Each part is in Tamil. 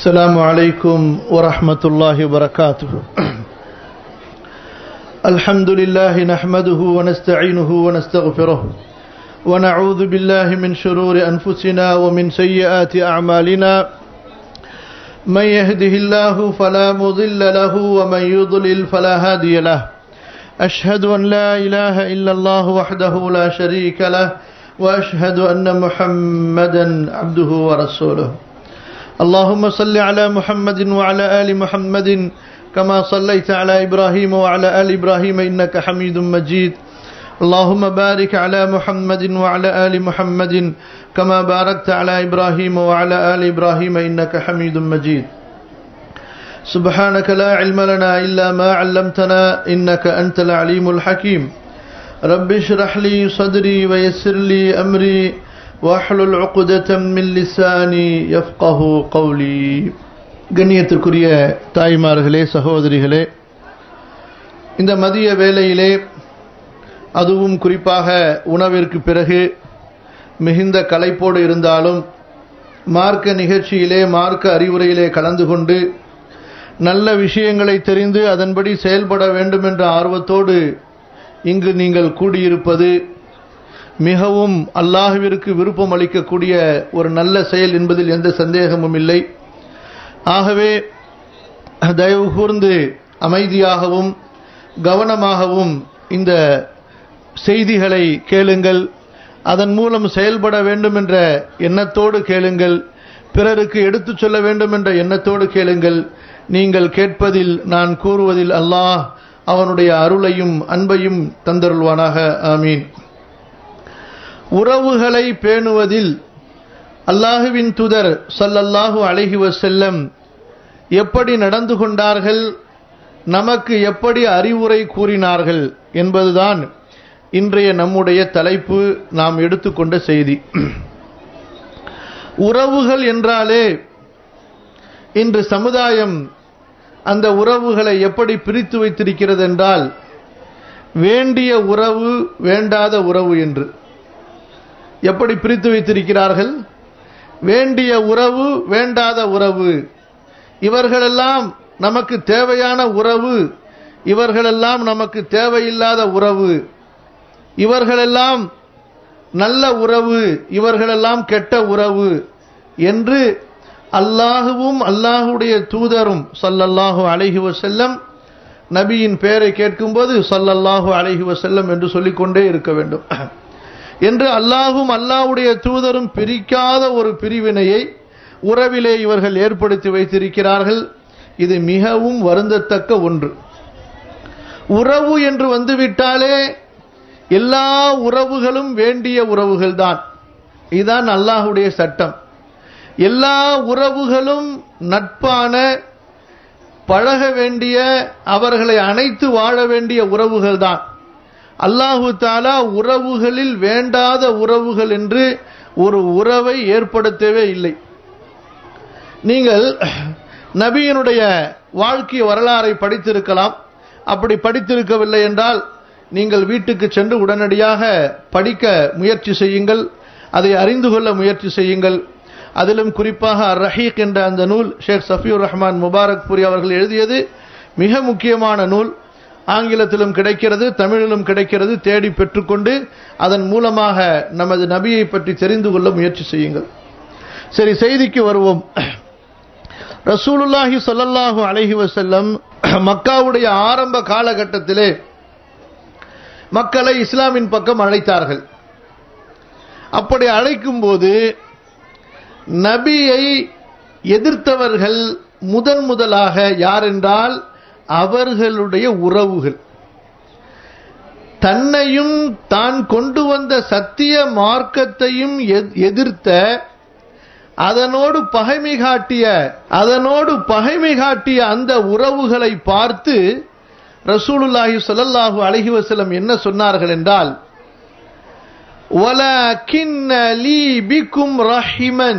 السلام عليكم ورحمة الله وبركاته الحمد لله نحمده ونستعينه ونستغفره ونعوذ بالله من شرور أنفسنا ومن سيئات أعمالنا من يهده الله فلا مضل له ومن يضلل فلا هادي له أشهد أن لا إله إلا الله وحده لا شريك له وأشهد أن محمدا عبده ورسوله اللهم صل على محمد وعلى آل محمد كما صليت على إبراهيم وعلى آل إبراهيم إنك حميد مجيد اللهم بارك على محمد وعلى آل محمد كما باركت على إبراهيم وعلى آل إبراهيم إنك حميد مجيد سبحانك لا علم لنا إلا ما علمتنا إنك أنت العليم الحكيم رب اشرح لي صدري ويسر لي أمري واحلل عقدة من لساني يفقه قولي கண்ணியத்திற்குரிய தாய்மார்களே சகோதரிகளே இந்த மதிய வேளையிலே அதுவும் குறிப்பாக உணவிற்கு பிறகு மிகுந்த களைப்போடு இருந்தாலும் மார்க்க நிகழ்ச்சியிலே மார்க்க அறிவுரையிலே கலந்து கொண்டு நல்ல விஷயங்களை தெரிந்து அதன்படி செயல்பட வேண்டும் என்ற ஆர்வத்தோடு இங்கு நீங்கள் கூடியிருப்பது மிகவும் அல்லாஹுவிற்கு விருப்பம் அளிக்கக்கூடிய ஒரு நல்ல செயல் என்பதில் எந்த சந்தேகமும் இல்லை ஆகவே தயவு கூர்ந்து அமைதியாகவும் கவனமாகவும் இந்த செய்திகளை கேளுங்கள் அதன் மூலம் செயல்பட வேண்டும் என்ற எண்ணத்தோடு கேளுங்கள் பிறருக்கு எடுத்துச் சொல்ல வேண்டும் என்ற எண்ணத்தோடு கேளுங்கள் நீங்கள் கேட்பதில் நான் கூறுவதில் அல்லாஹ் அவனுடைய அருளையும் அன்பையும் தந்தருள்வானாக ஆமீன் உறவுகளை பேணுவதில் அல்லாஹுவின் துதர் சல்லல்லாஹு அழகி வசல்லம் எப்படி நடந்து கொண்டார்கள் நமக்கு எப்படி அறிவுரை கூறினார்கள் என்பதுதான் இன்றைய நம்முடைய தலைப்பு நாம் எடுத்துக்கொண்ட செய்தி உறவுகள் என்றாலே இன்று சமுதாயம் அந்த உறவுகளை எப்படி பிரித்து வைத்திருக்கிறது என்றால் வேண்டிய உறவு வேண்டாத உறவு என்று எப்படி பிரித்து வைத்திருக்கிறார்கள் வேண்டிய உறவு வேண்டாத உறவு இவர்களெல்லாம் நமக்கு தேவையான உறவு இவர்களெல்லாம் நமக்கு தேவையில்லாத உறவு இவர்களெல்லாம் நல்ல உறவு இவர்களெல்லாம் கெட்ட உறவு என்று அல்லாஹுவும் அல்லாஹுடைய தூதரும் சல்லல்லாஹு அழகி வசல்லம் நபியின் பெயரை கேட்கும்போது சல்லல்லாஹு அழகி வசல்லம் என்று சொல்லிக்கொண்டே இருக்க வேண்டும் என்று அல்லாஹும் அல்லாஹுடைய தூதரும் பிரிக்காத ஒரு பிரிவினையை உறவிலே இவர்கள் ஏற்படுத்தி வைத்திருக்கிறார்கள் இது மிகவும் வருந்தத்தக்க ஒன்று உறவு என்று வந்துவிட்டாலே எல்லா உறவுகளும் வேண்டிய உறவுகள் தான் இதுதான் அல்லாஹுடைய சட்டம் எல்லா உறவுகளும் நட்பான பழக வேண்டிய அவர்களை அணைத்து வாழ வேண்டிய உறவுகள் தான் அல்லாஹு தாலா உறவுகளில் வேண்டாத உறவுகள் என்று ஒரு உறவை ஏற்படுத்தவே இல்லை நீங்கள் நபியினுடைய வாழ்க்கை வரலாறை படித்திருக்கலாம் அப்படி படித்திருக்கவில்லை என்றால் நீங்கள் வீட்டுக்கு சென்று உடனடியாக படிக்க முயற்சி செய்யுங்கள் அதை அறிந்து கொள்ள முயற்சி செய்யுங்கள் அதிலும் குறிப்பாக ரஹீக் என்ற அந்த நூல் ஷேக் சஃபியூர் ரஹ்மான் முபாரக் புரி அவர்கள் எழுதியது மிக முக்கியமான நூல் ஆங்கிலத்திலும் கிடைக்கிறது தமிழிலும் கிடைக்கிறது தேடி பெற்றுக்கொண்டு அதன் மூலமாக நமது நபியை பற்றி தெரிந்து கொள்ள முயற்சி செய்யுங்கள் சரி செய்திக்கு வருவோம் ரசூலுல்லாஹி சொல்லல்லாஹு அலஹி வசல்லம் மக்காவுடைய ஆரம்ப காலகட்டத்திலே மக்களை இஸ்லாமின் பக்கம் அழைத்தார்கள் அப்படி அழைக்கும் போது நபியை எதிர்த்தவர்கள் முதன் முதலாக யார் என்றால் அவர்களுடைய உறவுகள் தன்னையும் தான் கொண்டு வந்த சத்திய மார்க்கத்தையும் எதிர்த்த அதனோடு பகைமை காட்டிய அதனோடு பகைமை காட்டிய அந்த உறவுகளை பார்த்து ரசூலுல்லாஹி சொல்லல்லாஹு அலஹி வசலம் என்ன சொன்னார்கள் என்றால் பிக்கும் ரஹிமன்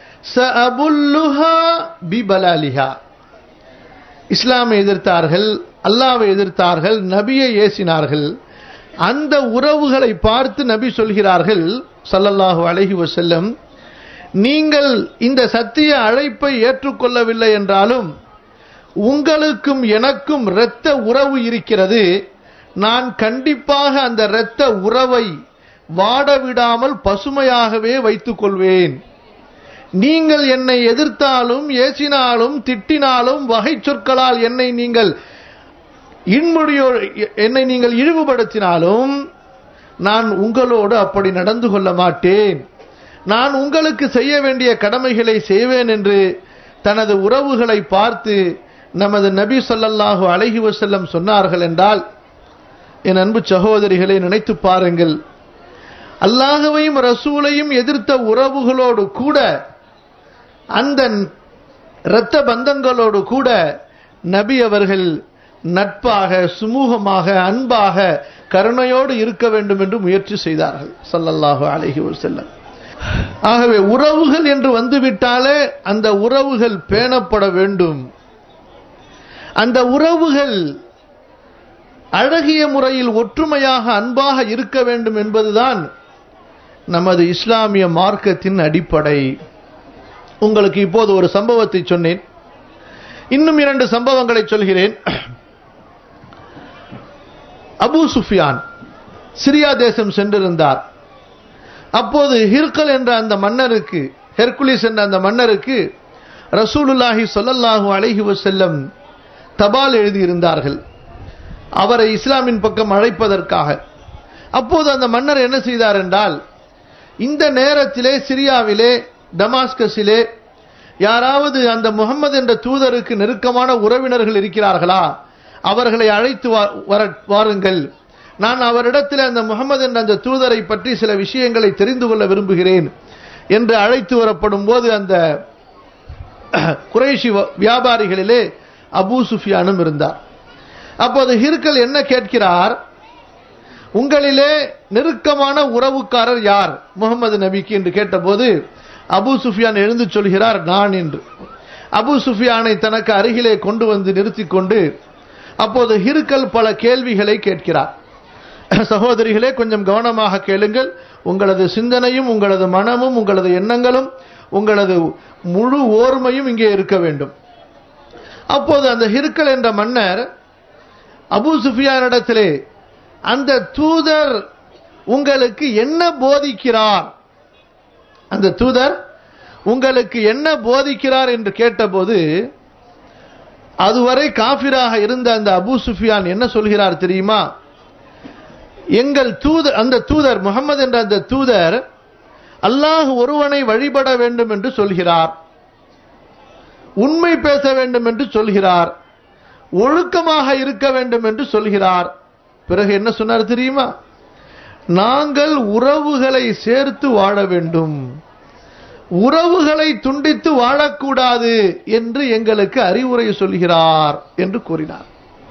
இஸ்லாமை எதிர்த்தார்கள் அல்லாவை எதிர்த்தார்கள் நபியை ஏசினார்கள் அந்த உறவுகளை பார்த்து நபி சொல்கிறார்கள் சல்லல்லாஹு அலஹி வசல்லம் நீங்கள் இந்த சத்திய அழைப்பை ஏற்றுக்கொள்ளவில்லை என்றாலும் உங்களுக்கும் எனக்கும் இரத்த உறவு இருக்கிறது நான் கண்டிப்பாக அந்த இரத்த உறவை வாடவிடாமல் பசுமையாகவே வைத்துக் கொள்வேன் நீங்கள் என்னை எதிர்த்தாலும் ஏசினாலும் திட்டினாலும் வகை சொற்களால் என்னை நீங்கள் இன்மொழியோ என்னை நீங்கள் இழிவுபடுத்தினாலும் நான் உங்களோடு அப்படி நடந்து கொள்ள மாட்டேன் நான் உங்களுக்கு செய்ய வேண்டிய கடமைகளை செய்வேன் என்று தனது உறவுகளை பார்த்து நமது நபி சொல்லல்லாஹு அழகி வசல்லம் சொன்னார்கள் என்றால் என் அன்பு சகோதரிகளை நினைத்து பாருங்கள் அல்லாஹுவையும் ரசூலையும் எதிர்த்த உறவுகளோடு கூட அந்த இரத்த பந்தங்களோடு கூட நபி அவர்கள் நட்பாக சுமூகமாக அன்பாக கருணையோடு இருக்க வேண்டும் என்று முயற்சி செய்தார்கள் சல்லல்லாஹு அலஹி செல்லம் ஆகவே உறவுகள் என்று வந்துவிட்டாலே அந்த உறவுகள் பேணப்பட வேண்டும் அந்த உறவுகள் அழகிய முறையில் ஒற்றுமையாக அன்பாக இருக்க வேண்டும் என்பதுதான் நமது இஸ்லாமிய மார்க்கத்தின் அடிப்படை உங்களுக்கு இப்போது ஒரு சம்பவத்தை சொன்னேன் இன்னும் இரண்டு சம்பவங்களை சொல்கிறேன் அபு சுஃபியான் சிரியா தேசம் சென்றிருந்தார் அப்போது ஹிர்கல் என்ற அந்த மன்னருக்கு ஹெர்குலிஸ் என்ற அந்த மன்னருக்கு ரசூலுல்லாஹி சொல்லல்லாஹு அலைஹி வசல்லம் தபால் எழுதியிருந்தார்கள் அவரை இஸ்லாமின் பக்கம் அழைப்பதற்காக அப்போது அந்த மன்னர் என்ன செய்தார் என்றால் இந்த நேரத்திலே சிரியாவிலே டமாஸ்கஸிலே யாராவது அந்த முகமது என்ற தூதருக்கு நெருக்கமான உறவினர்கள் இருக்கிறார்களா அவர்களை அழைத்து வாருங்கள் நான் அவரிடத்தில் அந்த முகமது என்ற அந்த தூதரை பற்றி சில விஷயங்களை தெரிந்து கொள்ள விரும்புகிறேன் என்று அழைத்து வரப்படும் போது அந்த குறைஷி வியாபாரிகளிலே அபூ சுஃபியானும் இருந்தார் அப்போது ஹிர்கல் என்ன கேட்கிறார் உங்களிலே நெருக்கமான உறவுக்காரர் யார் முகமது நபிக்கு என்று கேட்டபோது அபு சுஃபியான் எழுந்து சொல்கிறார் நான் என்று அபு சுஃபியானை தனக்கு அருகிலே கொண்டு வந்து நிறுத்தி கொண்டு அப்போது ஹிருக்கல் பல கேள்விகளை கேட்கிறார் சகோதரிகளே கொஞ்சம் கவனமாக கேளுங்கள் உங்களது சிந்தனையும் உங்களது மனமும் உங்களது எண்ணங்களும் உங்களது முழு ஓர்மையும் இங்கே இருக்க வேண்டும் அப்போது அந்த ஹிருக்கல் என்ற மன்னர் அபு சுஃபியானிடத்திலே அந்த தூதர் உங்களுக்கு என்ன போதிக்கிறார் அந்த தூதர் உங்களுக்கு என்ன போதிக்கிறார் என்று கேட்டபோது அதுவரை காபிராக இருந்த அந்த அபு சுஃபியான் என்ன சொல்கிறார் தெரியுமா எங்கள் தூதர் அந்த தூதர் முகமது என்ற அந்த தூதர் அல்லாஹ் ஒருவனை வழிபட வேண்டும் என்று சொல்கிறார் உண்மை பேச வேண்டும் என்று சொல்கிறார் ஒழுக்கமாக இருக்க வேண்டும் என்று சொல்கிறார் பிறகு என்ன சொன்னார் தெரியுமா நாங்கள் உறவுகளை சேர்த்து வாழ வேண்டும் உறவுகளை துண்டித்து வாழக்கூடாது என்று எங்களுக்கு அறிவுரை சொல்கிறார் என்று கூறினார்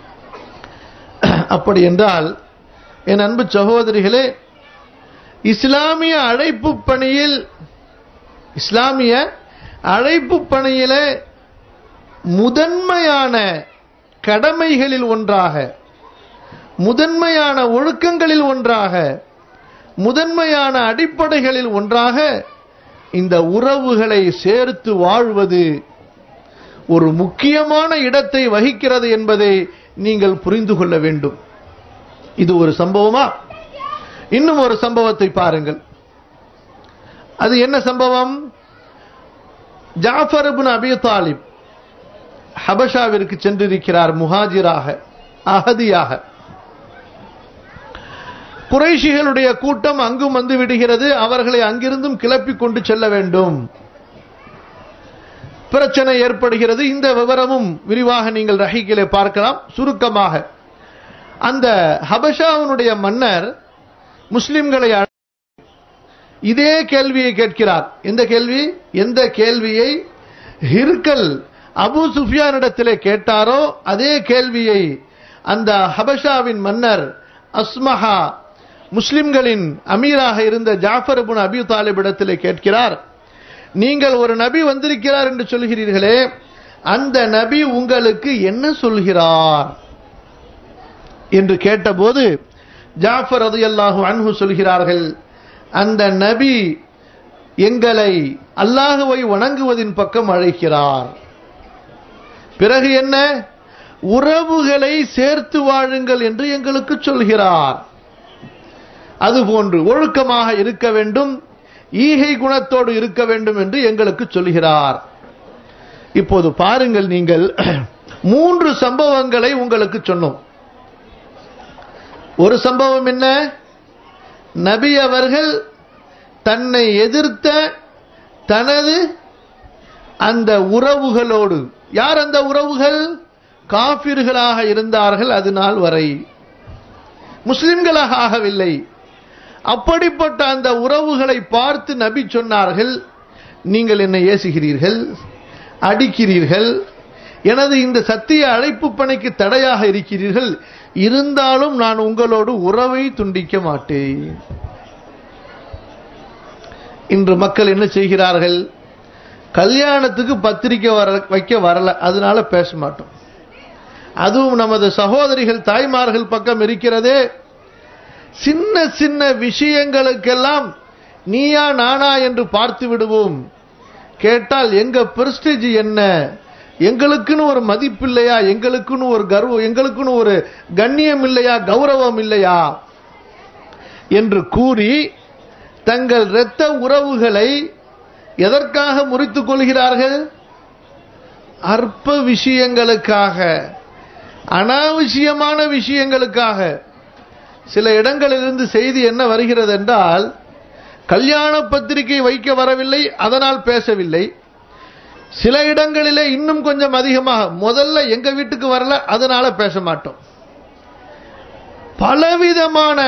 அப்படி என்றால் என் அன்பு சகோதரிகளே இஸ்லாமிய அழைப்பு பணியில் இஸ்லாமிய அழைப்பு பணியிலே முதன்மையான கடமைகளில் ஒன்றாக முதன்மையான ஒழுக்கங்களில் ஒன்றாக முதன்மையான அடிப்படைகளில் ஒன்றாக இந்த உறவுகளை சேர்த்து வாழ்வது ஒரு முக்கியமான இடத்தை வகிக்கிறது என்பதை நீங்கள் புரிந்து கொள்ள வேண்டும் இது ஒரு சம்பவமா இன்னும் ஒரு சம்பவத்தை பாருங்கள் அது என்ன சம்பவம் ஜாஃபர் இப்னு அபி தாலிப் ஹபஷாவிற்கு சென்றிருக்கிறார் முஹாஜிராக அகதியாக குறைஷிகளுடைய கூட்டம் அங்கும் வந்து விடுகிறது அவர்களை அங்கிருந்தும் கிளப்பி கொண்டு செல்ல வேண்டும் பிரச்சனை ஏற்படுகிறது இந்த விவரமும் விரிவாக நீங்கள் ரஹிக்கிலே பார்க்கலாம் சுருக்கமாக அந்த ஹபஷாவினுடைய மன்னர் முஸ்லிம்களை இதே கேள்வியை கேட்கிறார் எந்த கேள்வி எந்த கேள்வியை ஹிர்கல் அபு சுஃபியானிடத்திலே கேட்டாரோ அதே கேள்வியை அந்த ஹபஷாவின் மன்னர் அஸ்மஹா முஸ்லிம்களின் அமீராக இருந்த ஜாஃபர் இப்னு அபி தாலிப் இடத்திலே கேட்கிறார் நீங்கள் ஒரு நபி வந்திருக்கிறார் என்று சொல்கிறீர்களே அந்த நபி உங்களுக்கு என்ன சொல்கிறார் என்று கேட்டபோது ஜாஃபர் அது அல்லாஹு அன்ஹு சொல்கிறார்கள் அந்த நபி எங்களை அல்லாஹுவை வணங்குவதின் பக்கம் அழைக்கிறார் பிறகு என்ன உறவுகளை சேர்த்து வாழுங்கள் என்று எங்களுக்கு சொல்கிறார் அதுபோன்று ஒழுக்கமாக இருக்க வேண்டும் ஈகை குணத்தோடு இருக்க வேண்டும் என்று எங்களுக்கு சொல்கிறார் இப்போது பாருங்கள் நீங்கள் மூன்று சம்பவங்களை உங்களுக்கு சொன்னோம் ஒரு சம்பவம் என்ன நபி அவர்கள் தன்னை எதிர்த்த தனது அந்த உறவுகளோடு யார் அந்த உறவுகள் காபிர்களாக இருந்தார்கள் அது நாள் வரை முஸ்லிம்களாக ஆகவில்லை அப்படிப்பட்ட அந்த உறவுகளை பார்த்து நபி சொன்னார்கள் நீங்கள் என்னை ஏசுகிறீர்கள் அடிக்கிறீர்கள் எனது இந்த சத்திய அழைப்பு பணிக்கு தடையாக இருக்கிறீர்கள் இருந்தாலும் நான் உங்களோடு உறவை துண்டிக்க மாட்டேன் இன்று மக்கள் என்ன செய்கிறார்கள் கல்யாணத்துக்கு பத்திரிக்கை வர வைக்க வரல அதனால பேச மாட்டோம் அதுவும் நமது சகோதரிகள் தாய்மார்கள் பக்கம் இருக்கிறதே சின்ன சின்ன விஷயங்களுக்கெல்லாம் நீயா நானா என்று பார்த்து விடுவோம் கேட்டால் எங்க பிரஸ்டேஜ் என்ன எங்களுக்குன்னு ஒரு மதிப்பு இல்லையா எங்களுக்குன்னு ஒரு கர்வம் எங்களுக்குன்னு ஒரு கண்ணியம் இல்லையா கௌரவம் இல்லையா என்று கூறி தங்கள் இரத்த உறவுகளை எதற்காக முறித்துக் கொள்கிறார்கள் அற்ப விஷயங்களுக்காக அனாவசியமான விஷயங்களுக்காக சில இடங்களிலிருந்து செய்தி என்ன வருகிறது என்றால் கல்யாண பத்திரிகை வைக்க வரவில்லை அதனால் பேசவில்லை சில இடங்களிலே இன்னும் கொஞ்சம் அதிகமாக முதல்ல எங்க வீட்டுக்கு வரல அதனால பேச மாட்டோம் பலவிதமான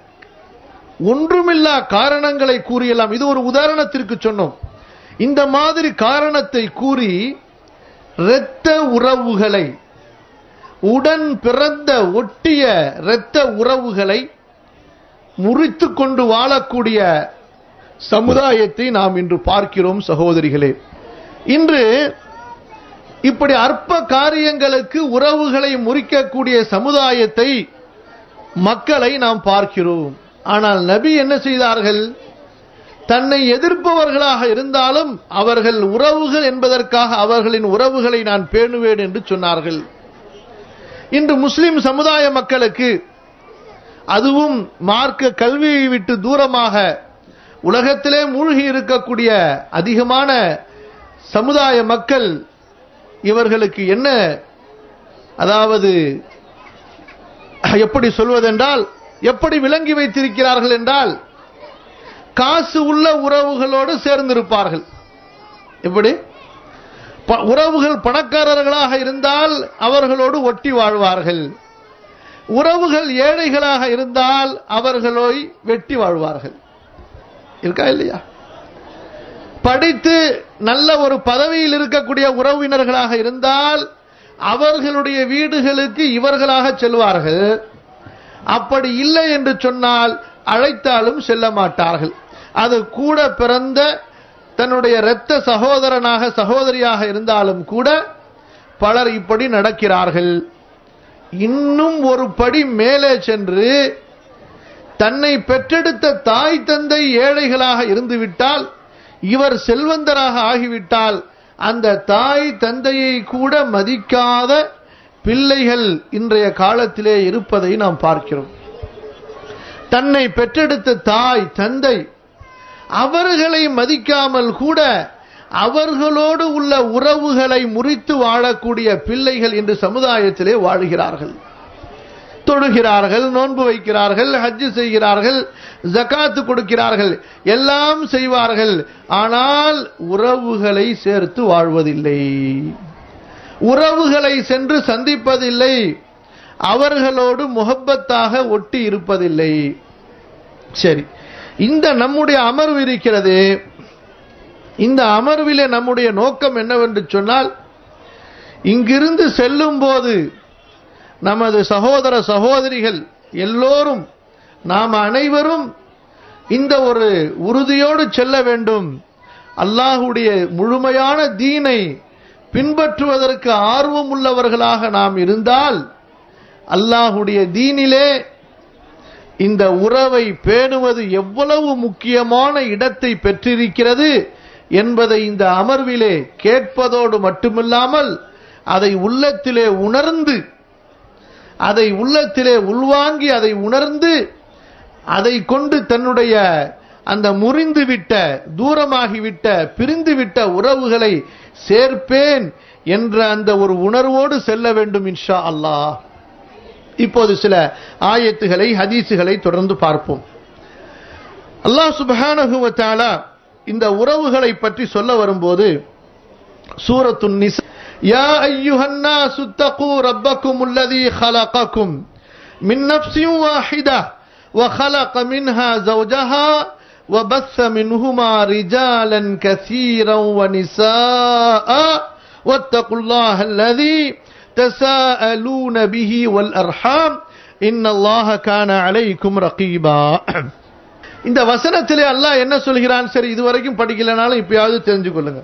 ஒன்றுமில்லா காரணங்களை கூறியலாம் இது ஒரு உதாரணத்திற்கு சொன்னோம் இந்த மாதிரி காரணத்தை கூறி இரத்த உறவுகளை உடன் பிறந்த ஒட்டிய இரத்த உறவுகளை முறித்து கொண்டு வாழக்கூடிய சமுதாயத்தை நாம் இன்று பார்க்கிறோம் சகோதரிகளே இன்று இப்படி அற்ப காரியங்களுக்கு உறவுகளை முறிக்கக்கூடிய சமுதாயத்தை மக்களை நாம் பார்க்கிறோம் ஆனால் நபி என்ன செய்தார்கள் தன்னை எதிர்ப்பவர்களாக இருந்தாலும் அவர்கள் உறவுகள் என்பதற்காக அவர்களின் உறவுகளை நான் பேணுவேன் என்று சொன்னார்கள் இன்று முஸ்லிம் சமுதாய மக்களுக்கு அதுவும் மார்க்க கல்வியை விட்டு தூரமாக உலகத்திலே மூழ்கி இருக்கக்கூடிய அதிகமான சமுதாய மக்கள் இவர்களுக்கு என்ன அதாவது எப்படி சொல்வதென்றால் எப்படி விளங்கி வைத்திருக்கிறார்கள் என்றால் காசு உள்ள உறவுகளோடு சேர்ந்திருப்பார்கள் எப்படி ப- உறவுகள் பணக்காரர்களாக இருந்தால் அவர்களோடு ஒட்டி வாழ்வார்கள் உறவுகள் ஏழைகளாக இருந்தால் அவர்களை வெட்டி வாழ்வார்கள் இருக்கா இல்லையா படித்து நல்ல ஒரு பதவியில் இருக்கக்கூடிய உறவினர்களாக இருந்தால் அவர்களுடைய வீடுகளுக்கு இவர்களாக செல்வார்கள் அப்படி இல்லை என்று சொன்னால் அழைத்தாலும் செல்ல மாட்டார்கள் அது கூட பிறந்த தன்னுடைய இரத்த சகோதரனாக சகோதரியாக இருந்தாலும் கூட பலர் இப்படி நடக்கிறார்கள் இன்னும் ஒரு படி மேலே சென்று தன்னை பெற்றெடுத்த தாய் தந்தை ஏழைகளாக இருந்துவிட்டால் இவர் செல்வந்தராக ஆகிவிட்டால் அந்த தாய் தந்தையை கூட மதிக்காத பிள்ளைகள் இன்றைய காலத்திலே இருப்பதை நாம் பார்க்கிறோம் தன்னை பெற்றெடுத்த தாய் தந்தை அவர்களை மதிக்காமல் கூட அவர்களோடு உள்ள உறவுகளை முறித்து வாழக்கூடிய பிள்ளைகள் இன்று சமுதாயத்திலே வாழுகிறார்கள் தொழுகிறார்கள் நோன்பு வைக்கிறார்கள் ஹஜ்ஜு செய்கிறார்கள் ஜகாத்து கொடுக்கிறார்கள் எல்லாம் செய்வார்கள் ஆனால் உறவுகளை சேர்த்து வாழ்வதில்லை உறவுகளை சென்று சந்திப்பதில்லை அவர்களோடு முகப்பத்தாக ஒட்டி இருப்பதில்லை சரி இந்த நம்முடைய அமர்வு இருக்கிறது இந்த அமர்விலே நம்முடைய நோக்கம் என்னவென்று சொன்னால் இங்கிருந்து செல்லும் போது நமது சகோதர சகோதரிகள் எல்லோரும் நாம் அனைவரும் இந்த ஒரு உறுதியோடு செல்ல வேண்டும் அல்லாஹுடைய முழுமையான தீனை பின்பற்றுவதற்கு ஆர்வம் உள்ளவர்களாக நாம் இருந்தால் அல்லாஹுடைய தீனிலே இந்த உறவை பேணுவது எவ்வளவு முக்கியமான இடத்தை பெற்றிருக்கிறது என்பதை இந்த அமர்விலே கேட்பதோடு மட்டுமில்லாமல் அதை உள்ளத்திலே உணர்ந்து அதை உள்ளத்திலே உள்வாங்கி அதை உணர்ந்து அதை கொண்டு தன்னுடைய அந்த முறிந்துவிட்ட தூரமாகிவிட்ட பிரிந்துவிட்ட உறவுகளை சேர்ப்பேன் என்ற அந்த ஒரு உணர்வோடு செல்ல வேண்டும் இன்ஷா அல்லாஹ் இப்போது சில ஆயத்துகளை ஹதீசுகளை தொடர்ந்து பார்ப்போம் அல்லாஹ் சுப்ஹானஹு வ தஆலா இந்த உறவுகளை பற்றி சொல்ல வரும்போது சூரத்துன் நிசா யா அய்யுஹன் நாசு தகு ரப்பக்கும் அல்லதி خلقكم من نفس واحدة وخلق منها زوجها وبث منهما رجالا كثيرا ونساء واتقوا الله الذي تساءلون به والأرحام إن الله كان عليكم رقيبا இந்த வசனத்திலே அல்லாஹ் என்ன சொல்கிறான் சரி இதுவரைக்கும் படிக்கலனாலும் இப்பயாவது தெரிஞ்சு கொள்ளுங்க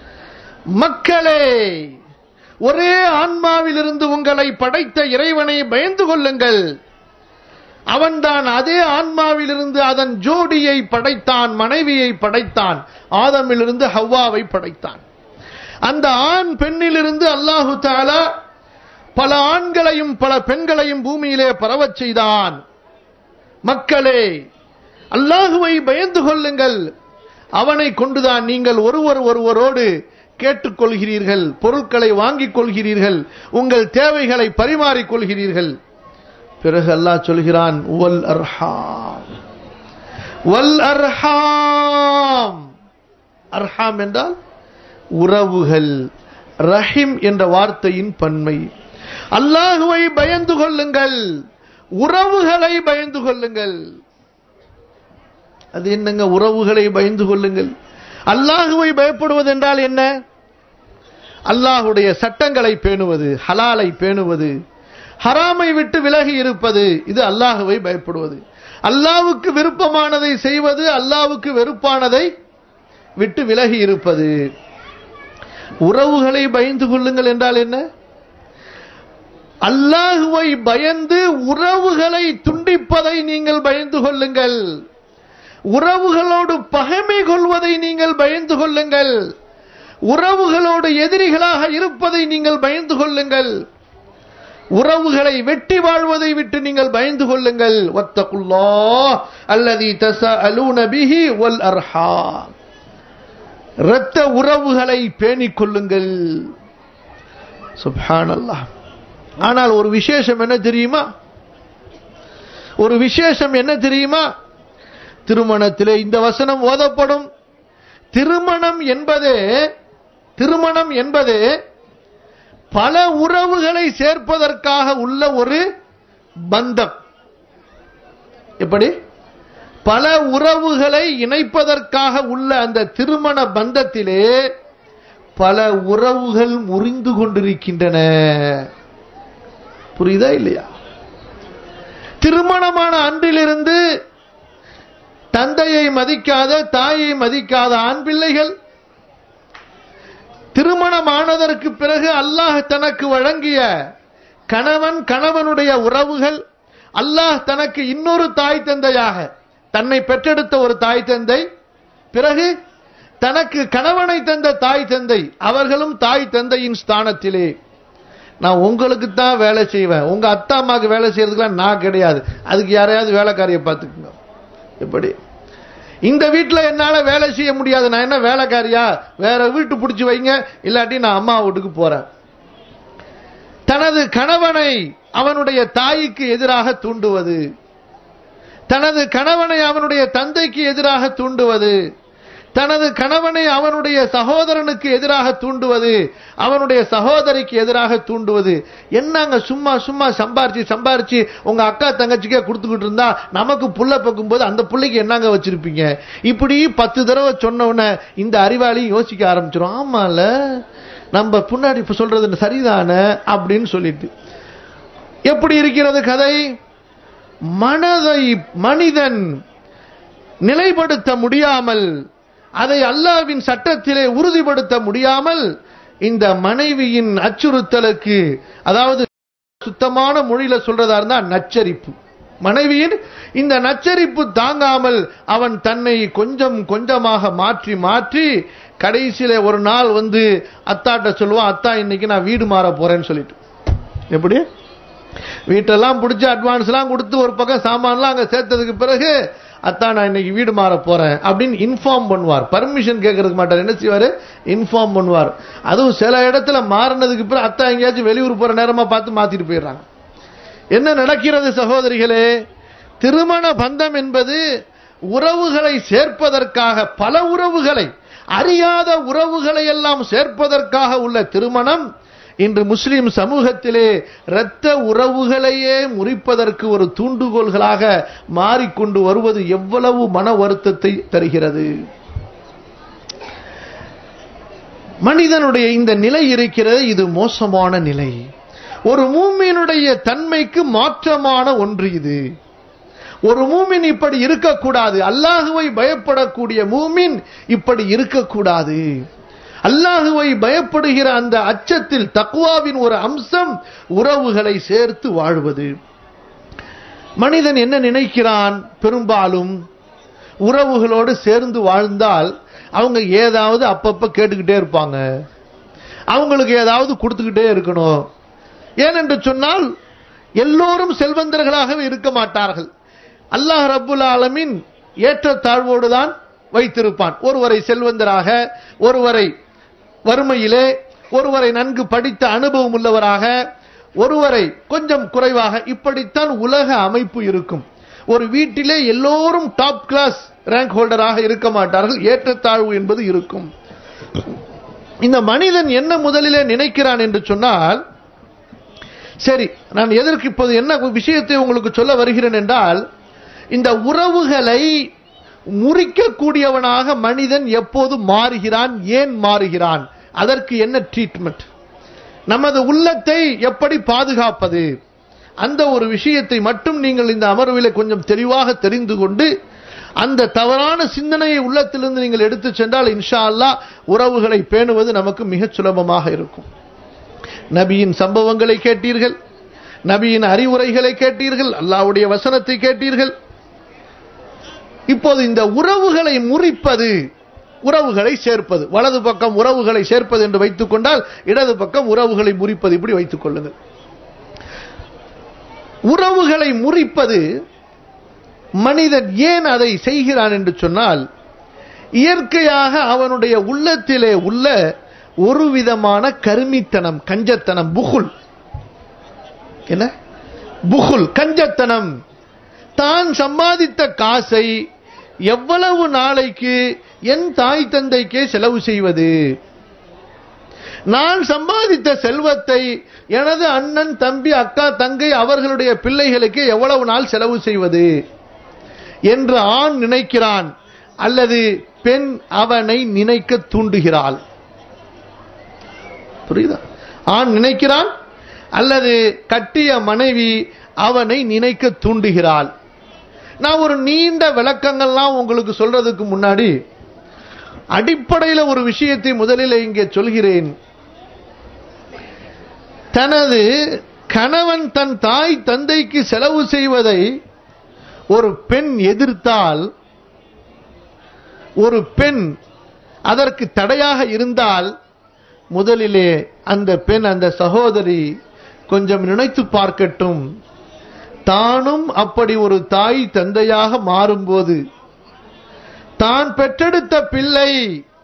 மக்களே ஒரே ஆன்மாவிலிருந்து உங்களை படைத்த இறைவனை பயந்து கொள்ளுங்கள் அவன்தான் அதே ஆன்மாவிலிருந்து அதன் ஜோடியை படைத்தான் மனைவியை படைத்தான் ஆதமிலிருந்து ஹவ்வாவை படைத்தான் அந்த ஆண் பெண்ணிலிருந்து அல்லாஹு தாலா பல ஆண்களையும் பல பெண்களையும் பூமியிலே பரவச் செய்தான் மக்களே அல்லாஹுவை பயந்து கொள்ளுங்கள் அவனை கொண்டுதான் நீங்கள் ஒருவர் ஒருவரோடு கேட்டுக்கொள்கிறீர்கள் பொருட்களை வாங்கிக் கொள்கிறீர்கள் உங்கள் தேவைகளை பரிமாறிக் கொள்கிறீர்கள் பிறகு அல்லாஹ் சொல்கிறான் வல் அர்ஹாம் வல் அர்ஹாம் அர்ஹாம் என்றால் உறவுகள் ரஹிம் என்ற வார்த்தையின் பன்மை அல்லாஹுவை பயந்து கொள்ளுங்கள் உறவுகளை பயந்து கொள்ளுங்கள் அது என்னங்க உறவுகளை பயந்து கொள்ளுங்கள் அல்லாஹுவை பயப்படுவது என்றால் என்ன அல்லாஹுடைய சட்டங்களை பேணுவது ஹலாலை பேணுவது ஹராமை விட்டு விலகி இருப்பது இது அல்லாஹுவை பயப்படுவது அல்லாவுக்கு விருப்பமானதை செய்வது அல்லாவுக்கு வெறுப்பானதை விட்டு விலகி இருப்பது உறவுகளை பயந்து கொள்ளுங்கள் என்றால் என்ன அல்லாஹுவை பயந்து உறவுகளை துண்டிப்பதை நீங்கள் பயந்து கொள்ளுங்கள் உறவுகளோடு பகைமை கொள்வதை நீங்கள் பயந்து கொள்ளுங்கள் உறவுகளோடு எதிரிகளாக இருப்பதை நீங்கள் பயந்து கொள்ளுங்கள் உறவுகளை வெட்டி வாழ்வதை விட்டு நீங்கள் பயந்து கொள்ளுங்கள் வத்தகுல்லா அல்லதி தஸஅலூன பிஹி வல் அர்ஹாம் இரத்த உறவுகளை பேணிக் கொள்ளுங்கள் சுப்ஹானல்லாஹ் ஆனால் ஒரு விசேஷம் என்ன தெரியுமா ஒரு விசேஷம் என்ன தெரியுமா திருமணத்திலே இந்த வசனம் ஓதப்படும் திருமணம் என்பது திருமணம் என்பது பல உறவுகளை சேர்ப்பதற்காக உள்ள ஒரு பந்தம் எப்படி பல உறவுகளை இணைப்பதற்காக உள்ள அந்த திருமண பந்தத்திலே பல உறவுகள் முறிந்து கொண்டிருக்கின்றன புரியுதா இல்லையா திருமணமான அன்றிலிருந்து தந்தையை மதிக்காத தாயை மதிக்காத ஆண் பிள்ளைகள் திருமணமானதற்கு பிறகு அல்லாஹ் தனக்கு வழங்கிய கணவன் கணவனுடைய உறவுகள் அல்லாஹ் தனக்கு இன்னொரு தாய் தந்தையாக தன்னை பெற்றெடுத்த ஒரு தாய் தந்தை பிறகு தனக்கு கணவனை தந்த தாய் தந்தை அவர்களும் தாய் தந்தையின் ஸ்தானத்திலே நான் உங்களுக்கு தான் வேலை செய்வேன் உங்க அத்தா அம்மாவுக்கு வேலை செய்யறதுக்குலாம் நான் கிடையாது அதுக்கு யாரையாவது வேலைக்காரியை பார்த்துக்குங்க எப்படி இந்த வீட்டில் என்னால வேலை செய்ய முடியாது நான் என்ன வேலைக்காரியா வேற வீட்டு பிடிச்சி வைங்க இல்லாட்டி நான் அம்மா வீட்டுக்கு போறேன் தனது கணவனை அவனுடைய தாய்க்கு எதிராக தூண்டுவது தனது கணவனை அவனுடைய தந்தைக்கு எதிராக தூண்டுவது தனது கணவனை அவனுடைய சகோதரனுக்கு எதிராக தூண்டுவது அவனுடைய சகோதரிக்கு எதிராக தூண்டுவது என்னங்க சும்மா சும்மா சம்பாரிச்சு சம்பாரிச்சு உங்க அக்கா தங்கச்சிக்கே கொடுத்துக்கிட்டு இருந்தா நமக்கு புள்ள பக்கும்போது அந்த புள்ளைக்கு என்னங்க வச்சிருப்பீங்க இப்படி பத்து தடவை சொன்ன உடனே இந்த அறிவாளி யோசிக்க ஆரம்பிச்சிடும் ஆமால நம்ம பின்னாடி இப்ப சொல்றது சரிதானே அப்படின்னு சொல்லிட்டு எப்படி இருக்கிறது கதை மனதை மனிதன் நிலைப்படுத்த முடியாமல் அதை அல்லாவின் சட்டத்திலே உறுதிப்படுத்த முடியாமல் இந்த மனைவியின் அச்சுறுத்தலுக்கு அதாவது சுத்தமான மொழியில சொல்றதா இருந்தா நச்சரிப்பு மனைவியின் இந்த நச்சரிப்பு தாங்காமல் அவன் தன்னை கொஞ்சம் கொஞ்சமாக மாற்றி மாற்றி கடைசியில ஒரு நாள் வந்து அத்தாட்ட சொல்லுவான் அத்தா இன்னைக்கு நான் வீடு மாற போறேன்னு சொல்லிட்டு எப்படி வீட்டெல்லாம் பிடிச்சி அட்வான்ஸ்லாம் கொடுத்து ஒரு பக்கம் சாமான்லாம் அங்க சேர்த்ததுக்கு பிறகு அத்தா நான் இன்னைக்கு வீடு மாற போறேன் அப்படின்னு இன்ஃபார்ம் பண்ணுவார் பர்மிஷன் கேட்கறதுக்கு மாட்டார் என்ன செய்வாரு இன்ஃபார்ம் பண்ணுவார் அதுவும் சில இடத்துல மாறினதுக்கு பிறகு அத்தா எங்கேயாச்சும் வெளியூர் போற நேரமா பார்த்து மாத்திட்டு போயிடுறாங்க என்ன நடக்கிறது சகோதரிகளே திருமண பந்தம் என்பது உறவுகளை சேர்ப்பதற்காக பல உறவுகளை அறியாத உறவுகளை எல்லாம் சேர்ப்பதற்காக உள்ள திருமணம் இன்று முஸ்லிம் சமூகத்திலே இரத்த உறவுகளையே முறிப்பதற்கு ஒரு தூண்டுகோல்களாக மாறிக்கொண்டு வருவது எவ்வளவு மன வருத்தத்தை தருகிறது மனிதனுடைய இந்த நிலை இருக்கிறது இது மோசமான நிலை ஒரு மூமியினுடைய தன்மைக்கு மாற்றமான ஒன்று இது ஒரு மூமின் இப்படி இருக்கக்கூடாது அல்லாஹுவை பயப்படக்கூடிய மூமின் இப்படி இருக்கக்கூடாது அல்லாஹுவை பயப்படுகிற அந்த அச்சத்தில் தக்குவாவின் ஒரு அம்சம் உறவுகளை சேர்த்து வாழ்வது மனிதன் என்ன நினைக்கிறான் பெரும்பாலும் உறவுகளோடு சேர்ந்து வாழ்ந்தால் அவங்க ஏதாவது அப்பப்ப கேட்டுக்கிட்டே இருப்பாங்க அவங்களுக்கு ஏதாவது கொடுத்துக்கிட்டே இருக்கணும் ஏனென்று சொன்னால் எல்லோரும் செல்வந்தர்களாகவே இருக்க மாட்டார்கள் அல்லாஹ் ரப்புல் ஆலமின் ஏற்றத்தாழ்வோடு தான் வைத்திருப்பான் ஒருவரை செல்வந்தராக ஒருவரை வறுமையிலே ஒருவரை நன்கு படித்த அனுபவம் உள்ளவராக ஒருவரை கொஞ்சம் குறைவாக இப்படித்தான் உலக அமைப்பு இருக்கும் ஒரு வீட்டிலே எல்லோரும் டாப் கிளாஸ் ரேங்க் ஹோல்டராக இருக்க மாட்டார்கள் ஏற்றத்தாழ்வு என்பது இருக்கும் இந்த மனிதன் என்ன முதலிலே நினைக்கிறான் என்று சொன்னால் சரி நான் எதற்கு இப்போது என்ன விஷயத்தை உங்களுக்கு சொல்ல வருகிறேன் என்றால் இந்த உறவுகளை முறிக்கக்கூடியவனாக மனிதன் எப்போது மாறுகிறான் ஏன் மாறுகிறான் அதற்கு என்ன ட்ரீட்மெண்ட் நமது உள்ளத்தை எப்படி பாதுகாப்பது அந்த ஒரு விஷயத்தை மட்டும் நீங்கள் இந்த அமர்வில் கொஞ்சம் தெளிவாக தெரிந்து கொண்டு அந்த தவறான சிந்தனையை உள்ளத்திலிருந்து நீங்கள் எடுத்து சென்றால் இன்ஷா அல்லா உறவுகளை பேணுவது நமக்கு மிகச் சுலபமாக இருக்கும் நபியின் சம்பவங்களை கேட்டீர்கள் நபியின் அறிவுரைகளை கேட்டீர்கள் அல்லாவுடைய வசனத்தை கேட்டீர்கள் இப்போது இந்த உறவுகளை முறிப்பது உறவுகளை சேர்ப்பது வலது பக்கம் உறவுகளை சேர்ப்பது என்று வைத்துக் கொண்டால் இடது பக்கம் உறவுகளை முறிப்பது இப்படி வைத்துக் கொள்ளுங்கள் உறவுகளை முறிப்பது மனிதன் ஏன் அதை செய்கிறான் என்று சொன்னால் இயற்கையாக அவனுடைய உள்ளத்திலே உள்ள ஒரு விதமான கருமித்தனம் கஞ்சத்தனம் புகுல் என்ன புகுல் கஞ்சத்தனம் தான் சம்பாதித்த காசை எவ்வளவு நாளைக்கு என் தாய் தந்தைக்கே செலவு செய்வது நான் சம்பாதித்த செல்வத்தை எனது அண்ணன் தம்பி அக்கா தங்கை அவர்களுடைய பிள்ளைகளுக்கு எவ்வளவு நாள் செலவு செய்வது என்று ஆண் நினைக்கிறான் அல்லது பெண் அவனை நினைக்க தூண்டுகிறாள் புரியுதா ஆண் நினைக்கிறான் அல்லது கட்டிய மனைவி அவனை நினைக்க தூண்டுகிறாள் நான் ஒரு நீண்ட விளக்கங்கள்லாம் உங்களுக்கு சொல்றதுக்கு முன்னாடி அடிப்படையில் ஒரு விஷயத்தை முதலில் இங்கே சொல்கிறேன் தனது கணவன் தன் தாய் தந்தைக்கு செலவு செய்வதை ஒரு பெண் எதிர்த்தால் ஒரு பெண் அதற்கு தடையாக இருந்தால் முதலிலே அந்த பெண் அந்த சகோதரி கொஞ்சம் நினைத்து பார்க்கட்டும் தானும் அப்படி ஒரு தாய் தந்தையாக மாறும்போது தான் பெற்றெடுத்த பிள்ளை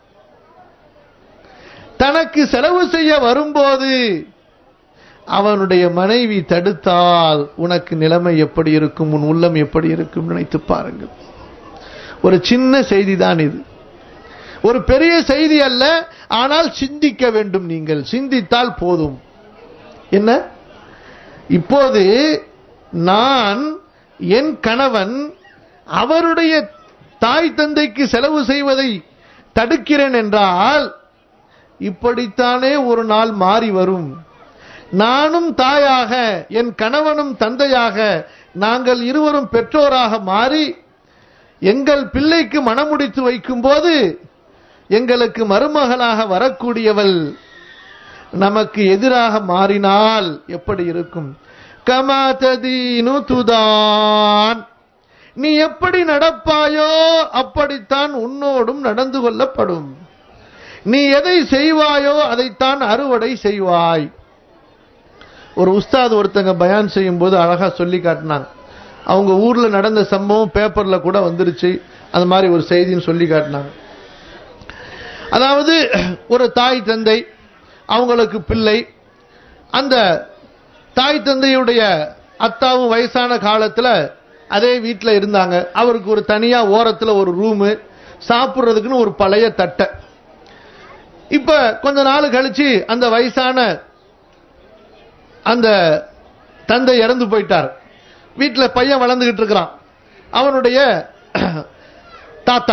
தனக்கு செலவு செய்ய வரும்போது அவனுடைய மனைவி தடுத்தால் உனக்கு நிலைமை எப்படி இருக்கும் உன் உள்ளம் எப்படி இருக்கும் நினைத்து பாருங்கள் ஒரு சின்ன செய்தி தான் இது ஒரு பெரிய செய்தி அல்ல ஆனால் சிந்திக்க வேண்டும் நீங்கள் சிந்தித்தால் போதும் என்ன இப்போது நான் என் கணவன் அவருடைய தாய் தந்தைக்கு செலவு செய்வதை தடுக்கிறேன் என்றால் இப்படித்தானே ஒரு நாள் மாறி வரும் நானும் தாயாக என் கணவனும் தந்தையாக நாங்கள் இருவரும் பெற்றோராக மாறி எங்கள் பிள்ளைக்கு மனமுடித்து வைக்கும் போது எங்களுக்கு மருமகளாக வரக்கூடியவள் நமக்கு எதிராக மாறினால் எப்படி இருக்கும் கமா ததீனு துதான் நீ எப்படி நடப்பாயோ அப்படித்தான் உன்னோடும் நடந்து கொள்ளப்படும் நீ எதை செய்வாயோ அதைத்தான் அறுவடை செய்வாய் ஒரு உஸ்தாத் ஒருத்தங்க பயான் செய்யும் போது அழகா சொல்லி காட்டினாங்க அவங்க ஊர்ல நடந்த சம்பவம் பேப்பர்ல கூட வந்துருச்சு அந்த மாதிரி ஒரு செய்தின்னு சொல்லி காட்டினாங்க அதாவது ஒரு தாய் தந்தை அவங்களுக்கு பிள்ளை அந்த தாய் தந்தையுடைய அத்தாவும் வயசான காலத்துல அதே வீட்டில் இருந்தாங்க அவருக்கு ஒரு தனியா ஓரத்துல ஒரு ரூமு சாப்பிட்றதுக்குன்னு ஒரு பழைய தட்டை இப்ப கொஞ்ச நாள் கழிச்சு அந்த வயசான அந்த தந்தை இறந்து போயிட்டார் வீட்டில் பையன் வளர்ந்துகிட்டு இருக்கிறான் அவனுடைய தாத்தா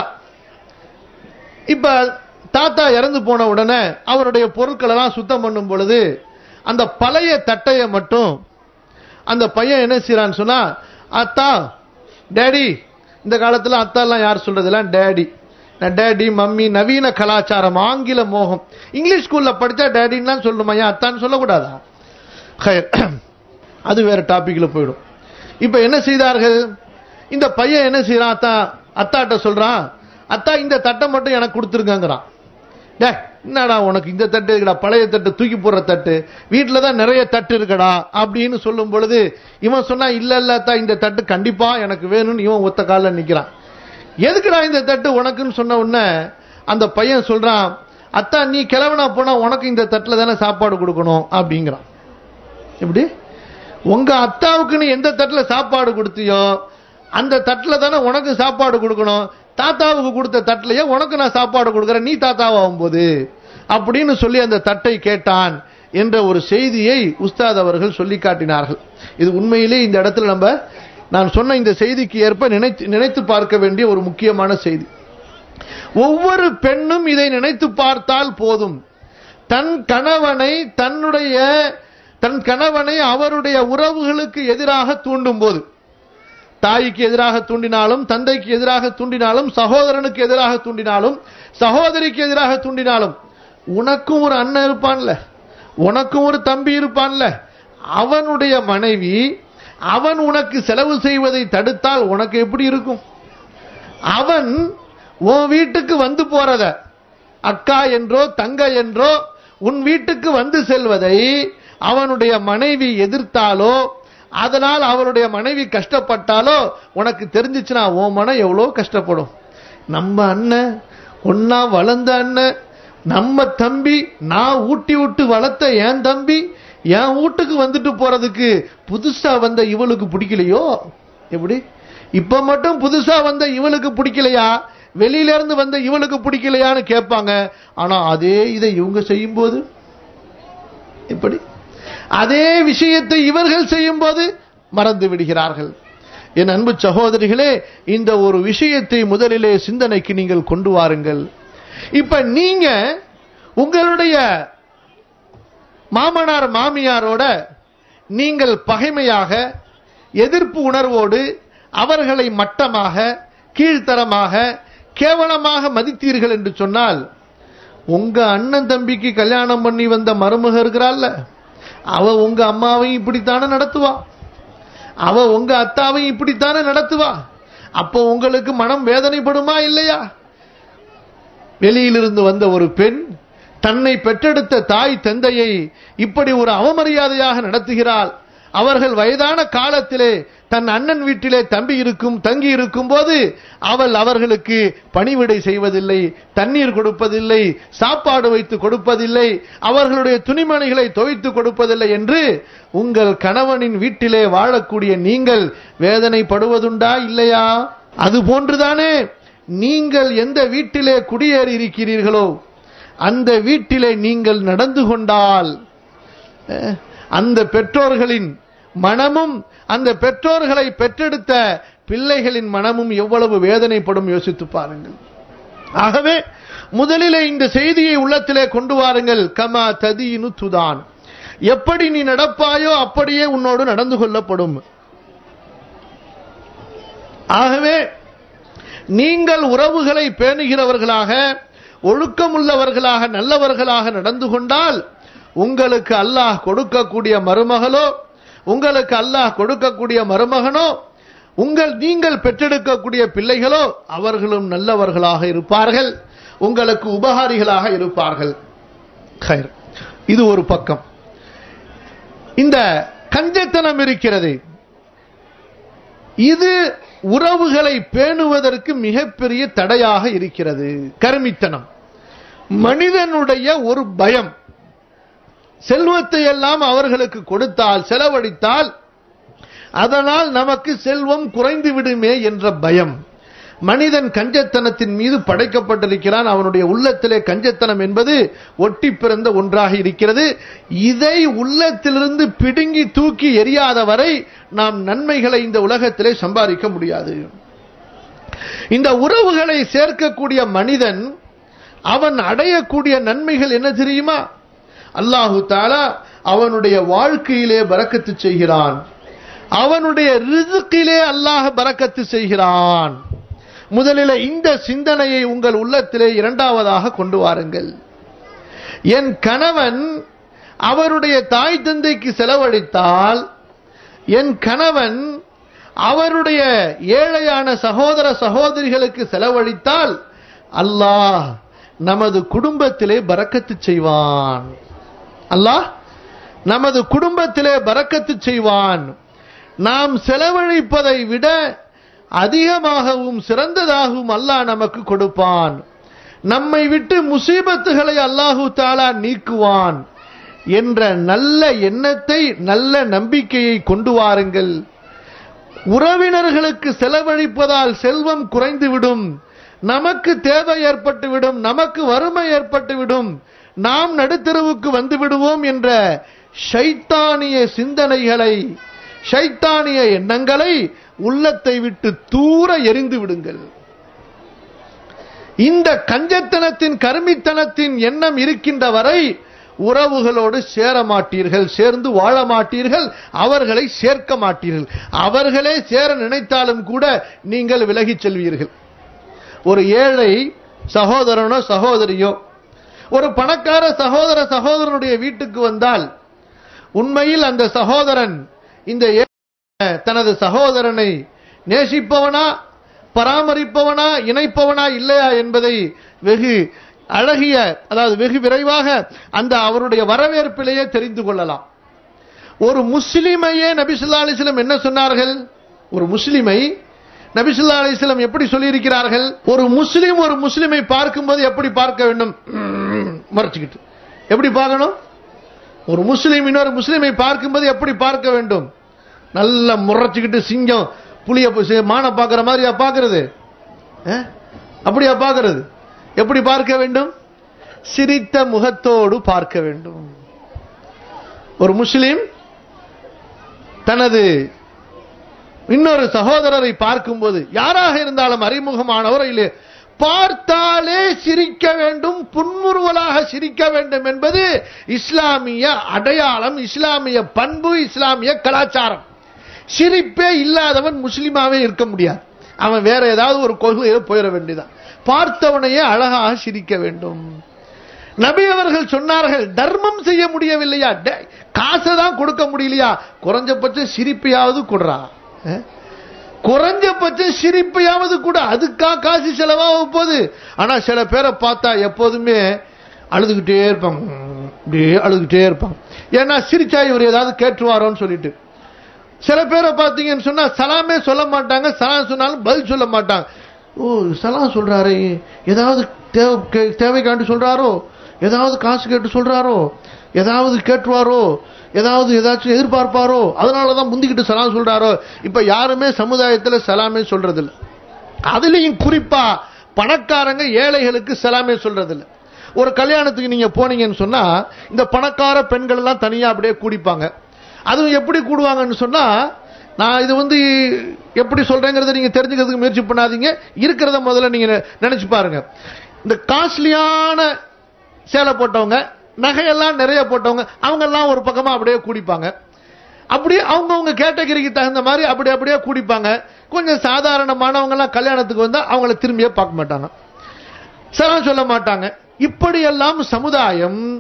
இப்ப தாத்தா இறந்து போன உடனே அவருடைய பொருட்களை எல்லாம் சுத்தம் பண்ணும் பொழுது அந்த பழைய தட்டையை மட்டும் அந்த பையன் என்ன செய்யறான்னு சொன்னா அத்தா டேடி இந்த காலத்துல அத்தா எல்லாம் யார் சொல்றதெல்லாம் டேடி டேடி மம்மி நவீன கலாச்சாரம் ஆங்கில மோகம் இங்கிலீஷ் ஸ்கூல்ல படிச்சா டேடின்னு சொல்லணுமா ஏன் அத்தான்னு சொல்லக்கூடாதா ஹயர். அது வேற டாபிக்ல போயிடும் இப்ப என்ன செய்தார்கள் இந்த பையன் என்ன செய்யறான் அத்தா அத்தாட்ட சொல்றான் அத்தா இந்த தட்டை மட்டும் எனக்கு கொடுத்துருங்கிறான் டே என்னடா உனக்கு இந்த தட்டு இருக்குடா பழைய தட்டு தூக்கி போடுற தட்டு வீட்டில தான் நிறைய தட்டு இருக்குடா அப்படின்னு சொல்லும் பொழுது இவன் சொன்னா இல்ல இல்ல அத்தா இந்த தட்டு கண்டிப்பா எனக்கு வேணும்னு இவன் ஒத்த காலில் நிக்கிறான் எதுக்குடா இந்த தட்டு உனக்குன்னு சொன்ன உடனே அந்த பையன் சொல்றான் அத்தா நீ கிளவனா போனா உனக்கு இந்த தட்டுல தானே சாப்பாடு கொடுக்கணும் அப்படிங்கிறான் எப்படி உங்க அத்தாவுக்கு நீ எந்த தட்டுல சாப்பாடு கொடுத்தியோ அந்த தட்டுல தானே உனக்கு சாப்பாடு கொடுக்கணும் தாத்தாவுக்கு கொடுத்த தட்டுலயே உனக்கு நான் சாப்பாடு கொடுக்கறேன் நீ தாத்தாவாகும் போது அப்படின்னு சொல்லி அந்த தட்டை கேட்டான் என்ற ஒரு செய்தியை உஸ்தாத் அவர்கள் சொல்லி காட்டினார்கள் இது உண்மையிலே இந்த இடத்துல நம்ம நான் சொன்ன இந்த செய்திக்கு ஏற்ப நினைத்து நினைத்து பார்க்க வேண்டிய ஒரு முக்கியமான செய்தி ஒவ்வொரு பெண்ணும் இதை நினைத்து பார்த்தால் போதும் தன் கணவனை தன்னுடைய தன் கணவனை அவருடைய உறவுகளுக்கு எதிராக தூண்டும் போது தாய்க்கு எதிராக தூண்டினாலும் தந்தைக்கு எதிராக தூண்டினாலும் சகோதரனுக்கு எதிராக தூண்டினாலும் சகோதரிக்கு எதிராக தூண்டினாலும் உனக்கும் ஒரு அண்ணன் இருப்பான்ல உனக்கும் ஒரு தம்பி இருப்பான்ல அவனுடைய மனைவி அவன் உனக்கு செலவு செய்வதை தடுத்தால் உனக்கு எப்படி இருக்கும் அவன் உன் வீட்டுக்கு வந்து போறத அக்கா என்றோ தங்க என்றோ உன் வீட்டுக்கு வந்து செல்வதை அவனுடைய மனைவி எதிர்த்தாலோ அதனால் அவருடைய மனைவி கஷ்டப்பட்டாலோ உனக்கு தெரிஞ்சிச்சுன்னா உன் மனம் எவ்வளோ கஷ்டப்படும் நம்ம அண்ணன் ஒன்னா வளர்ந்த அண்ணன் நம்ம தம்பி நான் ஊட்டி விட்டு வளர்த்த என் தம்பி என் வீட்டுக்கு வந்துட்டு போறதுக்கு புதுசா வந்த இவளுக்கு பிடிக்கலையோ எப்படி இப்ப மட்டும் புதுசா வந்த இவளுக்கு பிடிக்கலையா வெளியில இருந்து வந்த இவளுக்கு பிடிக்கலையான்னு கேட்பாங்க ஆனா அதே இதை இவங்க செய்யும் போது எப்படி அதே விஷயத்தை இவர்கள் செய்யும் போது மறந்து விடுகிறார்கள் என் அன்பு சகோதரிகளே இந்த ஒரு விஷயத்தை முதலிலே சிந்தனைக்கு நீங்கள் கொண்டு வாருங்கள் இப்ப நீங்க உங்களுடைய மாமனார் மாமியாரோட நீங்கள் பகைமையாக எதிர்ப்பு உணர்வோடு அவர்களை மட்டமாக கீழ்த்தரமாக கேவலமாக மதித்தீர்கள் என்று சொன்னால் உங்க அண்ணன் தம்பிக்கு கல்யாணம் பண்ணி வந்த மருமக இருக்கிறாள்ல அவ உங்க அம்மாவையும் இப்படித்தானே நடத்துவா அவ உங்க அத்தாவையும் இப்படித்தானே நடத்துவா அப்போ உங்களுக்கு மனம் வேதனைப்படுமா இல்லையா வெளியிலிருந்து வந்த ஒரு பெண் தன்னை பெற்றெடுத்த தாய் தந்தையை இப்படி ஒரு அவமரியாதையாக நடத்துகிறாள் அவர்கள் வயதான காலத்திலே தன் அண்ணன் வீட்டிலே தம்பி இருக்கும் தங்கி இருக்கும் போது அவள் அவர்களுக்கு பணிவிடை செய்வதில்லை தண்ணீர் கொடுப்பதில்லை சாப்பாடு வைத்து கொடுப்பதில்லை அவர்களுடைய துணிமணிகளை துவைத்து கொடுப்பதில்லை என்று உங்கள் கணவனின் வீட்டிலே வாழக்கூடிய நீங்கள் வேதனைப்படுவதுண்டா இல்லையா அது போன்றுதானே நீங்கள் எந்த வீட்டிலே குடியேறி இருக்கிறீர்களோ அந்த வீட்டிலே நீங்கள் நடந்து கொண்டால் அஹ், அந்த பெற்றோர்களின் மனமும் அந்த பெற்றோர்களை பெற்றெடுத்த பிள்ளைகளின் மனமும் எவ்வளவு வேதனைப்படும் யோசித்து பாருங்கள் ஆகவே முதலிலே இந்த செய்தியை உள்ளத்திலே கொண்டு வாருங்கள் கமா ததீனு துதான் எப்படி நீ நடப்பாயோ அப்படியே உன்னோடு நடந்து கொள்ளப்படும் ஆகவே நீங்கள் உறவுகளை பேணுகிறவர்களாக ஒழுக்கமுள்ளவர்களாக நல்லவர்களாக நடந்து கொண்டால் உங்களுக்கு அல்லாஹ் கொடுக்கக்கூடிய மருமகளோ உங்களுக்கு அல்லாஹ் கொடுக்கக்கூடிய மருமகனோ உங்கள் நீங்கள் பெற்றெடுக்கக்கூடிய பிள்ளைகளோ அவர்களும் நல்லவர்களாக இருப்பார்கள் உங்களுக்கு உபகாரிகளாக இருப்பார்கள் ஹைர். இது ஒரு பக்கம் இந்த கஞ்சத்தனம் இருக்கிறது இது உறவுகளை பேணுவதற்கு மிகப்பெரிய தடையாக இருக்கிறது கருமித்தனம் மனிதனுடைய ஒரு பயம் செல்வத்தை எல்லாம் அவர்களுக்கு கொடுத்தால் செலவழித்தால் அதனால் நமக்கு செல்வம் குறைந்து விடுமே என்ற பயம் மனிதன் கஞ்சத்தனத்தின் மீது படைக்கப்பட்டிருக்கிறான் அவனுடைய உள்ளத்திலே கஞ்சத்தனம் என்பது ஒட்டி பிறந்த ஒன்றாக இருக்கிறது இதை உள்ளத்திலிருந்து பிடுங்கி தூக்கி எரியாத வரை நாம் நன்மைகளை இந்த உலகத்திலே சம்பாதிக்க முடியாது இந்த உறவுகளை சேர்க்கக்கூடிய மனிதன் அவன் அடையக்கூடிய நன்மைகள் என்ன தெரியுமா அல்லாஹு தாலா அவனுடைய வாழ்க்கையிலே பறக்கத்து செய்கிறான் அவனுடைய ரிசுக்கிலே அல்லாஹ் பறக்கத்து செய்கிறான் முதலில் இந்த சிந்தனையை உங்கள் உள்ளத்திலே இரண்டாவதாக கொண்டு வாருங்கள் என் கணவன் அவருடைய தாய் தந்தைக்கு செலவழித்தால் என் கணவன் அவருடைய ஏழையான சகோதர சகோதரிகளுக்கு செலவழித்தால் அல்லாஹ் நமது குடும்பத்திலே பறக்கத்து செய்வான் அல்லாஹ் நமது குடும்பத்திலே பறக்கத்து செய்வான் நாம் செலவழிப்பதை விட அதிகமாகவும் சிறந்ததாகவும் அல்லாஹ் நமக்கு கொடுப்பான் நம்மை விட்டு முசீபத்துகளை அல்லாஹு தாலா நீக்குவான் என்ற நல்ல எண்ணத்தை நல்ல நம்பிக்கையை கொண்டு வாருங்கள் உறவினர்களுக்கு செலவழிப்பதால் செல்வம் குறைந்துவிடும் நமக்கு தேவை ஏற்பட்டுவிடும் நமக்கு வறுமை ஏற்பட்டுவிடும் நாம் நடுத்தருவுக்கு வந்து விடுவோம் என்ற ஷைத்தானிய சிந்தனைகளை ஷைத்தானிய எண்ணங்களை உள்ளத்தை விட்டு தூர எரிந்து விடுங்கள் இந்த கஞ்சத்தனத்தின் கருமித்தனத்தின் எண்ணம் இருக்கின்ற வரை உறவுகளோடு சேர மாட்டீர்கள் சேர்ந்து வாழ மாட்டீர்கள் அவர்களை சேர்க்க மாட்டீர்கள் அவர்களே சேர நினைத்தாலும் கூட நீங்கள் விலகிச் செல்வீர்கள் ஒரு ஏழை சகோதரனோ சகோதரியோ ஒரு பணக்கார சகோதர சகோதரனுடைய வீட்டுக்கு வந்தால் உண்மையில் அந்த சகோதரன் இந்த ஏழை தனது சகோதரனை நேசிப்பவனா பராமரிப்பவனா இணைப்பவனா இல்லையா என்பதை வெகு அழகிய அதாவது வெகு விரைவாக அந்த அவருடைய வரவேற்பிலேயே தெரிந்து கொள்ளலாம் ஒரு முஸ்லிமையே நபிசுல்லா அலிஸ்லம் என்ன சொன்னார்கள் ஒரு முஸ்லிமை நபிசுல்லா அலிஸ்லம் எப்படி சொல்லியிருக்கிறார்கள் ஒரு முஸ்லிம் ஒரு முஸ்லிமை பார்க்கும்போது எப்படி பார்க்க வேண்டும் மறைச்சுக்கிட்டு எப்படி பார்க்கணும் ஒரு முஸ்லீம் இன்னொரு முஸ்லீமை பார்க்கும்போது எப்படி பார்க்க வேண்டும் நல்ல முறைச்சுக்கிட்டு சிங்கம் புளிய மான பார்க்கிற மாதிரியா பார்க்கறது அப்படியா பார்க்கறது எப்படி பார்க்க வேண்டும் சிரித்த முகத்தோடு பார்க்க வேண்டும் ஒரு முஸ்லீம் தனது இன்னொரு சகோதரரை பார்க்கும்போது யாராக இருந்தாலும் அறிமுகமானவர் இல்லை பார்த்தாலே சிரிக்க வேண்டும் புன்முறுவலாக சிரிக்க வேண்டும் என்பது இஸ்லாமிய அடையாளம் இஸ்லாமிய பண்பு இஸ்லாமிய கலாச்சாரம் சிரிப்பே இல்லாதவன் முஸ்லிமாவே இருக்க முடியாது அவன் வேற ஏதாவது ஒரு கொள்கையில போயிட வேண்டியதான் பார்த்தவனையே அழகாக சிரிக்க வேண்டும் நபி அவர்கள் சொன்னார்கள் தர்மம் செய்ய முடியவில்லையா காசை தான் கொடுக்க முடியலையா குறைஞ்சபட்சம் சிரிப்பையாவது கொடுறா குறைஞ்சபட்சம் சிரிப்பையாவது கூட அதுக்கா காசு செலவாக போகுது ஆனா சில பேரை பார்த்தா எப்போதுமே அழுதுகிட்டே இருப்பாங்க அப்படியே அழுதுகிட்டே இருப்பாங்க ஏன்னா சிரிச்சா இவர் ஏதாவது கேட்டுருவாரோன்னு சொல்லிட்டு சில பேரை பார்த்தீங்கன்னு சொன்னா சலாமே சொல்ல மாட்டாங்க சலாம் சொன்னாலும் பதில் சொல்ல மாட்டாங்க ஓ சலாம் சொல்றாரு ஏதாவது தேவை தேவைக்காண்டு சொல்றாரோ ஏதாவது காசு கேட்டு சொல்றாரோ ஏதாவது கேட்டுவாரோ ஏதாவது ஏதாச்சும் எதிர்பார்ப்பாரோ அதனாலதான் முந்திக்கிட்டு சலாம் சொல்றாரோ இப்ப யாருமே சமுதாயத்துல சலாமே சொல்றதில்ல அதுலயும் குறிப்பா பணக்காரங்க ஏழைகளுக்கு சலாமே சொல்றதில்ல ஒரு கல்யாணத்துக்கு நீங்க போனீங்கன்னு சொன்னா இந்த பணக்கார பெண்கள் எல்லாம் தனியா அப்படியே கூடிப்பாங்க அதுவும் எப்படி கூடுவாங்கன்னு சொன்னா நான் இது வந்து எப்படி சொல்றேங்கிறத நீங்க தெரிஞ்சுக்கிறதுக்கு முயற்சி பண்ணாதீங்க இருக்கிறத முதல்ல நீங்க நினைச்சு பாருங்க இந்த காஸ்ட்லியான சேலை போட்டவங்க நகையெல்லாம் நிறைய போட்டவங்க அவங்க எல்லாம் ஒரு பக்கமா அப்படியே கூடிப்பாங்க அப்படியே அவங்கவுங்க கேட்டகரிக்கு தகுந்த மாதிரி அப்படி அப்படியே கூடிப்பாங்க கொஞ்சம் சாதாரணமானவங்க எல்லாம் கல்யாணத்துக்கு வந்தா அவங்கள திரும்பியே பார்க்க மாட்டாங்க சலாம் சொல்ல மாட்டாங்க இப்படியெல்லாம் சமுதாயம்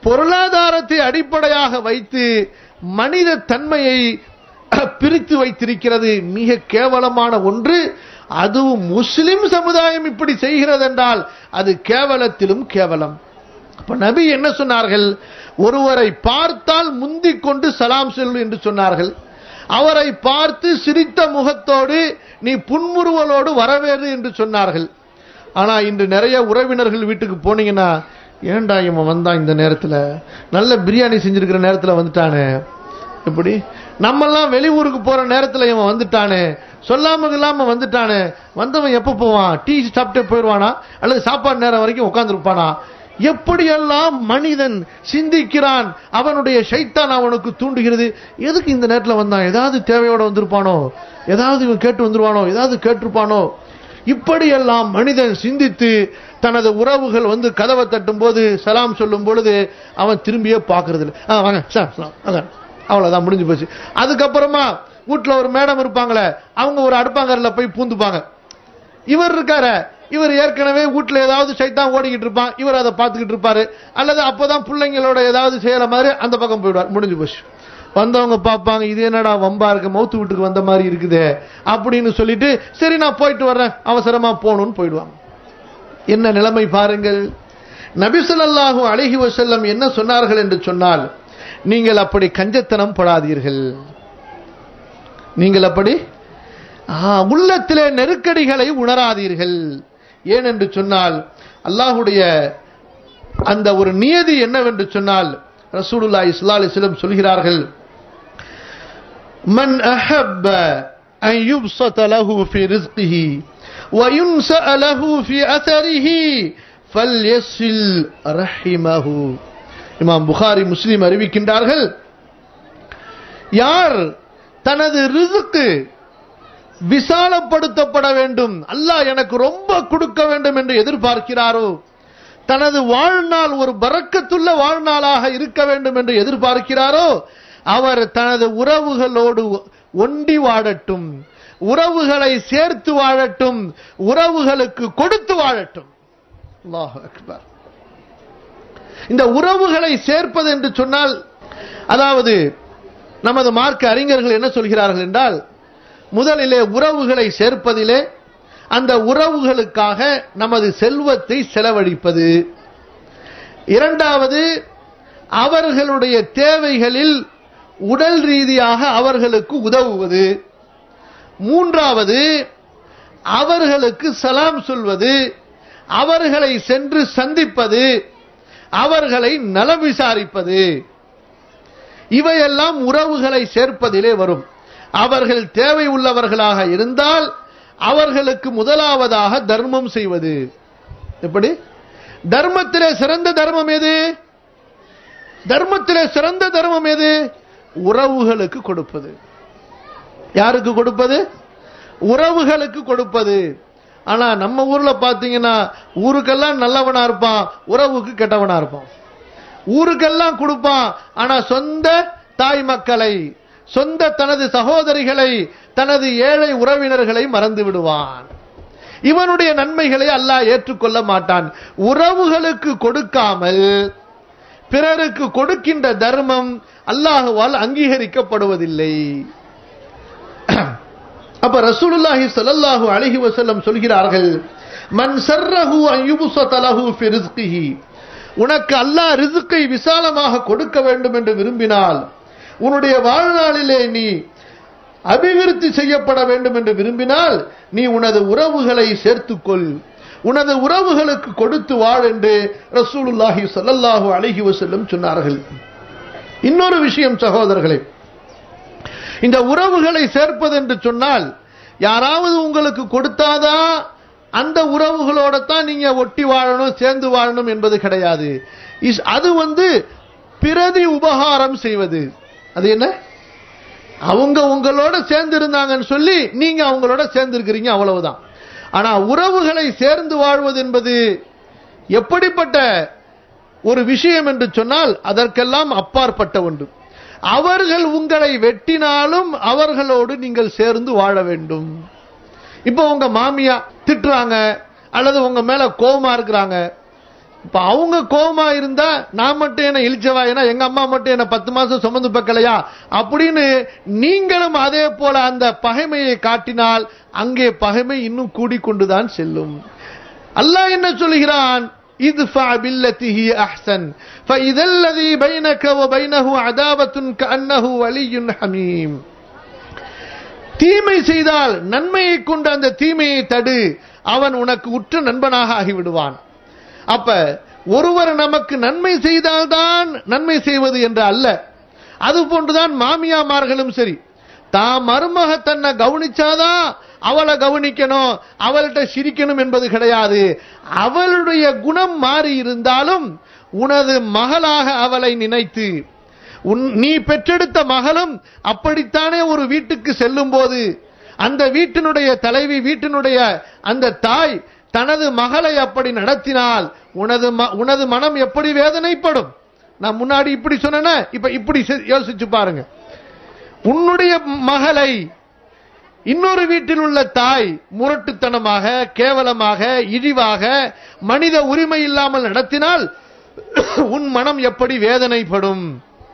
பொருளாதாரத்தை அடிப்படையாக வைத்து மனித தன்மையை பிரித்து வைத்திருக்கிறது மிக கேவலமான ஒன்று அதுவும் முஸ்லிம் சமுதாயம் இப்படி செய்கிறது என்றால் அது கேவலத்திலும் கேவலம் அப்ப நபி என்ன சொன்னார்கள் ஒருவரை பார்த்தால் முந்திக் கொண்டு சலாம் செல் என்று சொன்னார்கள் அவரை பார்த்து சிரித்த முகத்தோடு நீ புன்முறுவலோடு வரவேறு என்று சொன்னார்கள் ஆனா இன்று நிறைய உறவினர்கள் வீட்டுக்கு போனீங்கன்னா ஏன்டா இவன் வந்தான் இந்த நேரத்துல நல்ல பிரியாணி செஞ்சிருக்கிற நேரத்துல வந்துட்டானே எப்படி நம்மெல்லாம் வெளியூருக்கு போற நேரத்துல இவன் வந்துட்டானே சொல்லாம இல்லாம வந்துட்டானே வந்தவன் எப்ப போவான் டீ சாப்பிட்டே போயிடுவானா அல்லது சாப்பாடு நேரம் வரைக்கும் உட்கார்ந்துருப்பானா எப்படியெல்லாம் மனிதன் சிந்திக்கிறான் அவனுடைய ஷைத்தான் அவனுக்கு தூண்டுகிறது எதுக்கு இந்த நேரத்தில் வந்தான் ஏதாவது தேவையோட வந்திருப்பானோ ஏதாவது இவன் கேட்டு வந்துருவானோ ஏதாவது கேட்டிருப்பானோ இப்படியெல்லாம் மனிதன் சிந்தித்து தனது உறவுகள் வந்து கதவை தட்டும் போது சலாம் சொல்லும் பொழுது அவன் திரும்பியே பார்க்கறது இல்லை ஆ வாங்க சார் சலாம் அதான் அவ்வளவுதான் முடிஞ்சு போச்சு அதுக்கப்புறமா வீட்டுல ஒரு மேடம் இருப்பாங்களே அவங்க ஒரு அடுப்பாங்கரில் போய் பூந்துப்பாங்க இவர் இருக்காரு இவர் ஏற்கனவே வீட்டுல ஏதாவது சைத்தான் ஓடிக்கிட்டு இருப்பான் இவர் அதை பார்த்துக்கிட்டு இருப்பாரு அல்லது அப்பதான் பிள்ளைங்களோட ஏதாவது செய்யற மாதிரி அந்த பக்கம் போயிடுவார் முடிஞ்சு போச்சு வந்தவங்க பார்ப்பாங்க இது என்னடா வம்பா இருக்கு மௌத்து வீட்டுக்கு வந்த மாதிரி இருக்குதே அப்படின்னு சொல்லிட்டு சரி நான் போயிட்டு வர்றேன் அவசரமா போகணும்னு போயிடுவாங்க என்ன நிலைமை பாருங்கள் நபிசல்லாஹூ அழகி வசல்லம் என்ன சொன்னார்கள் என்று சொன்னால் நீங்கள் அப்படி கஞ்சத்தனம் படாதீர்கள் நீங்கள் அப்படி உள்ளத்திலே நெருக்கடிகளை உணராதீர்கள் ஏனென்று சொன்னால் அல்லாஹுடைய அந்த ஒரு நியதி என்னவென்று சொன்னால் ரசூலுல்லா இஸ்லா அலிஸ்லம் சொல்கிறார்கள் மன் அஹப்ப أن يبسط له في رزقه وينسأ له في أثره فليصل رحمه இமாம் புகாரி முஸ்லிம் அறிவிக்கின்றார்கள் யார் தனது ரிசுக்கு விசாலப்படுத்தப்பட வேண்டும் அல்லாஹ் எனக்கு ரொம்ப கொடுக்க வேண்டும் என்று எதிர்பார்க்கிறாரோ தனது வாழ்நாள் ஒரு பறக்கத்துள்ள வாழ்நாளாக இருக்க வேண்டும் என்று எதிர்பார்க்கிறாரோ அவர் தனது உறவுகளோடு ஒண்டி வாழட்டும் உறவுகளை சேர்த்து வாழட்டும் உறவுகளுக்கு கொடுத்து வாழட்டும் அல்லாஹ் அக்பர் இந்த உறவுகளை சேர்ப்பது என்று சொன்னால் அதாவது நமது மார்க்க அறிஞர்கள் என்ன சொல்கிறார்கள் என்றால் முதலிலே உறவுகளை சேர்ப்பதிலே அந்த உறவுகளுக்காக நமது செல்வத்தை செலவழிப்பது இரண்டாவது அவர்களுடைய தேவைகளில் உடல் ரீதியாக அவர்களுக்கு உதவுவது மூன்றாவது அவர்களுக்கு சலாம் சொல்வது அவர்களை சென்று சந்திப்பது அவர்களை நலம் விசாரிப்பது இவையெல்லாம் உறவுகளை சேர்ப்பதிலே வரும் அவர்கள் தேவை உள்ளவர்களாக இருந்தால் அவர்களுக்கு முதலாவதாக தர்மம் செய்வது எப்படி தர்மத்திலே சிறந்த தர்மம் எது தர்மத்திலே சிறந்த தர்மம் எது உறவுகளுக்கு கொடுப்பது யாருக்கு கொடுப்பது உறவுகளுக்கு கொடுப்பது ஆனா நம்ம ஊர்ல பாத்தீங்கன்னா ஊருக்கெல்லாம் நல்லவனா இருப்பான் உறவுக்கு கெட்டவனா இருப்பான் ஊருக்கெல்லாம் கொடுப்பான் ஆனா சொந்த தாய் மக்களை சொந்த தனது சகோதரிகளை தனது ஏழை உறவினர்களை மறந்து விடுவான் இவனுடைய நன்மைகளை அல்லாஹ் ஏற்றுக்கொள்ள மாட்டான் உறவுகளுக்கு கொடுக்காமல் பிறருக்கு கொடுக்கின்ற தர்மம் அல்லாஹுவால் அங்கீகரிக்கப்படுவதில்லை அப்ப ரசூலுல்லாஹி ஸல்லல்லாஹு அலைஹி வஸல்லம் சொல்கிறார்கள் மன் சர்ரஹு அன் யுப்ஸத லஹு ஃபி ரிஸ்கிஹி உனக்கு அல்லாஹ் ரிஸ்கை விசாலமாக கொடுக்க வேண்டும் என்று விரும்பினால் உன்னுடைய வாழ்நாளிலே நீ அபிவிருத்தி செய்யப்பட வேண்டும் என்று விரும்பினால் நீ உனது உறவுகளை சேர்த்துக்கொள் உனது உறவுகளுக்கு கொடுத்து வாழ் என்று ரசூலுல்லாஹி ஸல்லல்லாஹு அலைஹி வஸல்லம் சொன்னார்கள் இன்னொரு விஷயம் சகோதரர்களே இந்த உறவுகளை சேர்ப்பது என்று சொன்னால் யாராவது உங்களுக்கு கொடுத்தாதான் அந்த உறவுகளோட தான் நீங்க ஒட்டி வாழணும் சேர்ந்து வாழணும் என்பது கிடையாது அது வந்து பிரதி உபகாரம் செய்வது அது என்ன அவங்க உங்களோட சேர்ந்து இருந்தாங்கன்னு சொல்லி நீங்க அவங்களோட சேர்ந்து இருக்கிறீங்க அவ்வளவுதான் ஆனா உறவுகளை சேர்ந்து வாழ்வது என்பது எப்படிப்பட்ட ஒரு விஷயம் என்று சொன்னால் அதற்கெல்லாம் அப்பாற்பட்ட ஒன்று அவர்கள் உங்களை வெட்டினாலும் அவர்களோடு நீங்கள் சேர்ந்து வாழ வேண்டும் இப்போ உங்க மாமியா திட்டுறாங்க அல்லது உங்க மேல கோபமா இருக்கிறாங்க இப்ப அவங்க கோபமா இருந்தா நான் மட்டும் என்ன இழிச்சவாயினா எங்க அம்மா மட்டும் என்ன பத்து மாசம் சுமந்து பக்கலையா அப்படின்னு நீங்களும் அதே போல அந்த பகைமையை காட்டினால் அங்கே பகைமை இன்னும் கூடிக்கொண்டுதான் செல்லும் அல்லாஹ் என்ன சொல்கிறான் ادفع بالتي هي احسن فاذا الذي بينك وبينه عداوه كانه ولي حميم தீமை செய்தால் நன்மையை கொண்டு அந்த தீமையை தடு அவன் உனக்கு உற்ற நண்பனாக ஆகிவிடுவான் அப்ப ஒருவர் நமக்கு நன்மை செய்தால்தான் நன்மை செய்வது என்று அல்ல அது போன்றுதான் மாமியாமார்களும் சரி தான் மருமக தன்னை கவனிச்சாதான் அவளை கவனிக்கணும் அவள்கிட்ட சிரிக்கணும் என்பது கிடையாது அவளுடைய குணம் மாறி இருந்தாலும் உனது மகளாக அவளை நினைத்து உன் நீ பெற்றெடுத்த மகளும் அப்படித்தானே ஒரு வீட்டுக்கு செல்லும் போது அந்த வீட்டினுடைய தலைவி வீட்டினுடைய அந்த தாய் தனது மகளை அப்படி நடத்தினால் உனது ம- உனது மனம் எப்படி வேதனைப்படும் நான் முன்னாடி இப்படி சொன்னேன்னா இப்ப இப்படி செ- யோசிச்சு பாருங்க உன்னுடைய மகளை இன்னொரு வீட்டில் உள்ள தாய் முரட்டுத்தனமாக கேவலமாக இழிவாக மனித உரிமை இல்லாமல் நடத்தினால் உன் மனம் எப்படி வேதனைப்படும்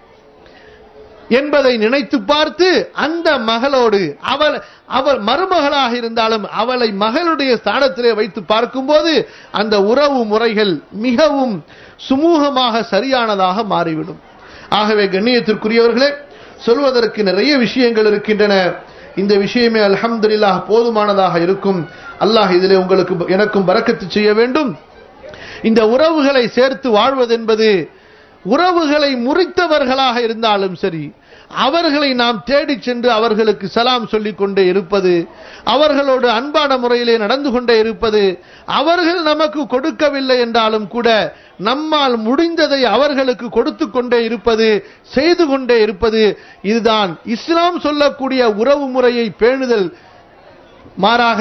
என்பதை நினைத்து பார்த்து அந்த மகளோடு அவள் அவள் மருமகளாக இருந்தாலும் அவளை மகளுடைய ஸ்தானத்திலே வைத்து பார்க்கும்போது அந்த உறவு முறைகள் மிகவும் சுமூகமாக சரியானதாக மாறிவிடும் ஆகவே கண்ணியத்திற்குரியவர்களே சொல்வதற்கு நிறைய விஷயங்கள் இருக்கின்றன இந்த விஷயமே அல்ஹம்துலில்லாஹ் போதுமானதாக இருக்கும் அல்லாஹ் இதிலே உங்களுக்கு எனக்கும் பரக்கத்து செய்ய வேண்டும் இந்த உறவுகளை சேர்த்து வாழ்வதென்பது உறவுகளை முறித்தவர்களாக இருந்தாலும் சரி அவர்களை நாம் தேடிச் சென்று அவர்களுக்கு சலாம் சொல்லிக் கொண்டே இருப்பது அவர்களோடு அன்பான முறையிலே நடந்து கொண்டே இருப்பது அவர்கள் நமக்கு கொடுக்கவில்லை என்றாலும் கூட நம்மால் முடிந்ததை அவர்களுக்கு கொடுத்து கொண்டே இருப்பது செய்து கொண்டே இருப்பது இதுதான் இஸ்லாம் சொல்லக்கூடிய உறவு முறையை பேணுதல் மாறாக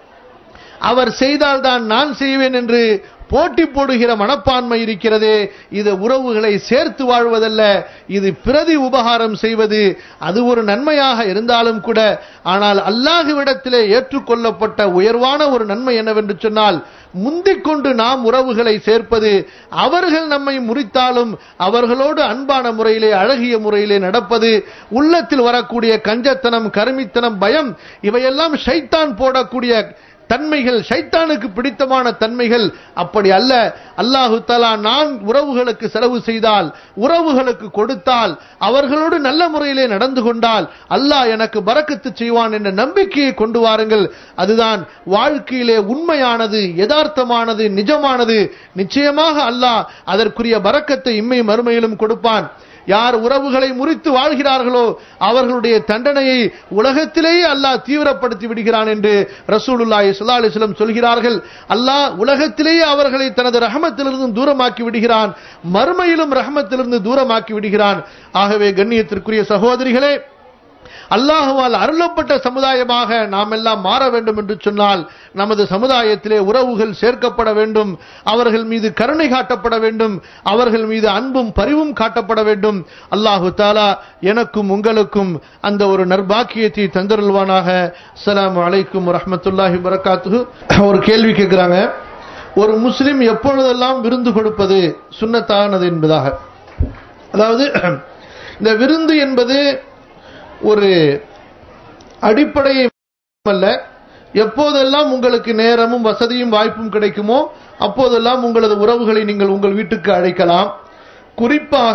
அவர் செய்தால்தான் நான் செய்வேன் என்று போட்டி போடுகிற மனப்பான்மை இருக்கிறதே இது உறவுகளை சேர்த்து வாழ்வதல்ல இது பிரதி உபகாரம் செய்வது அது ஒரு நன்மையாக இருந்தாலும் கூட ஆனால் அல்லாஹுவிடத்திலே ஏற்றுக்கொள்ளப்பட்ட உயர்வான ஒரு நன்மை என்னவென்று சொன்னால் முந்திக் கொண்டு நாம் உறவுகளை சேர்ப்பது அவர்கள் நம்மை முறித்தாலும் அவர்களோடு அன்பான முறையிலே அழகிய முறையிலே நடப்பது உள்ளத்தில் வரக்கூடிய கஞ்சத்தனம் கருமித்தனம் பயம் இவையெல்லாம் ஷைத்தான் போடக்கூடிய தன்மைகள் ஷைத்தானுக்கு பிடித்தமான தன்மைகள் அப்படி அல்ல அல்லாஹு தலா நான் உறவுகளுக்கு செலவு செய்தால் உறவுகளுக்கு கொடுத்தால் அவர்களோடு நல்ல முறையிலே நடந்து கொண்டால் அல்லாஹ் எனக்கு பறக்கத்து செய்வான் என்ற நம்பிக்கையை கொண்டு வாருங்கள் அதுதான் வாழ்க்கையிலே உண்மையானது யதார்த்தமானது நிஜமானது நிச்சயமாக அல்லாஹ் அதற்குரிய பறக்கத்தை இம்மை மறுமையிலும் கொடுப்பான் யார் உறவுகளை முறித்து வாழ்கிறார்களோ அவர்களுடைய தண்டனையை உலகத்திலேயே அல்லாஹ் தீவிரப்படுத்தி விடுகிறான் என்று ரசூலுல்லாஹி ஸல்லல்லாஹு அலைஹி வஸல்லம் சொல்கிறார்கள் அல்லாஹ் உலகத்திலேயே அவர்களை தனது ரஹமத்திலிருந்து தூரமாக்கி விடுகிறான் மறுமையிலும் ரஹமத்திலிருந்து தூரமாக்கி விடுகிறான் ஆகவே கண்ணியத்திற்குரிய சகோதரிகளே அல்லாஹுவால் அருளப்பட்ட சமுதாயமாக நாம் எல்லாம் மாற வேண்டும் என்று சொன்னால் நமது சமுதாயத்திலே உறவுகள் சேர்க்கப்பட வேண்டும் அவர்கள் மீது கருணை காட்டப்பட வேண்டும் அவர்கள் மீது அன்பும் பரிவும் காட்டப்பட வேண்டும் அல்லாஹு தாலா எனக்கும் உங்களுக்கும் அந்த ஒரு நற்பாக்கியத்தை தந்தருள்வானாக அஸ்ஸலாமு அலைக்கும் வரஹ்மத்துல்லாஹி வரகாத்துஹு ஒரு கேள்வி கேட்கிறாங்க ஒரு முஸ்லிம் எப்பொழுதெல்லாம் விருந்து கொடுப்பது சுன்னத்தானது என்பதாக அதாவது இந்த விருந்து என்பது ஒரு அடிப்படையை அல்ல எப்போதெல்லாம் உங்களுக்கு நேரமும் வசதியும் வாய்ப்பும் கிடைக்குமோ அப்போதெல்லாம் உங்களது உறவுகளை நீங்கள் உங்கள் வீட்டுக்கு அழைக்கலாம் குறிப்பாக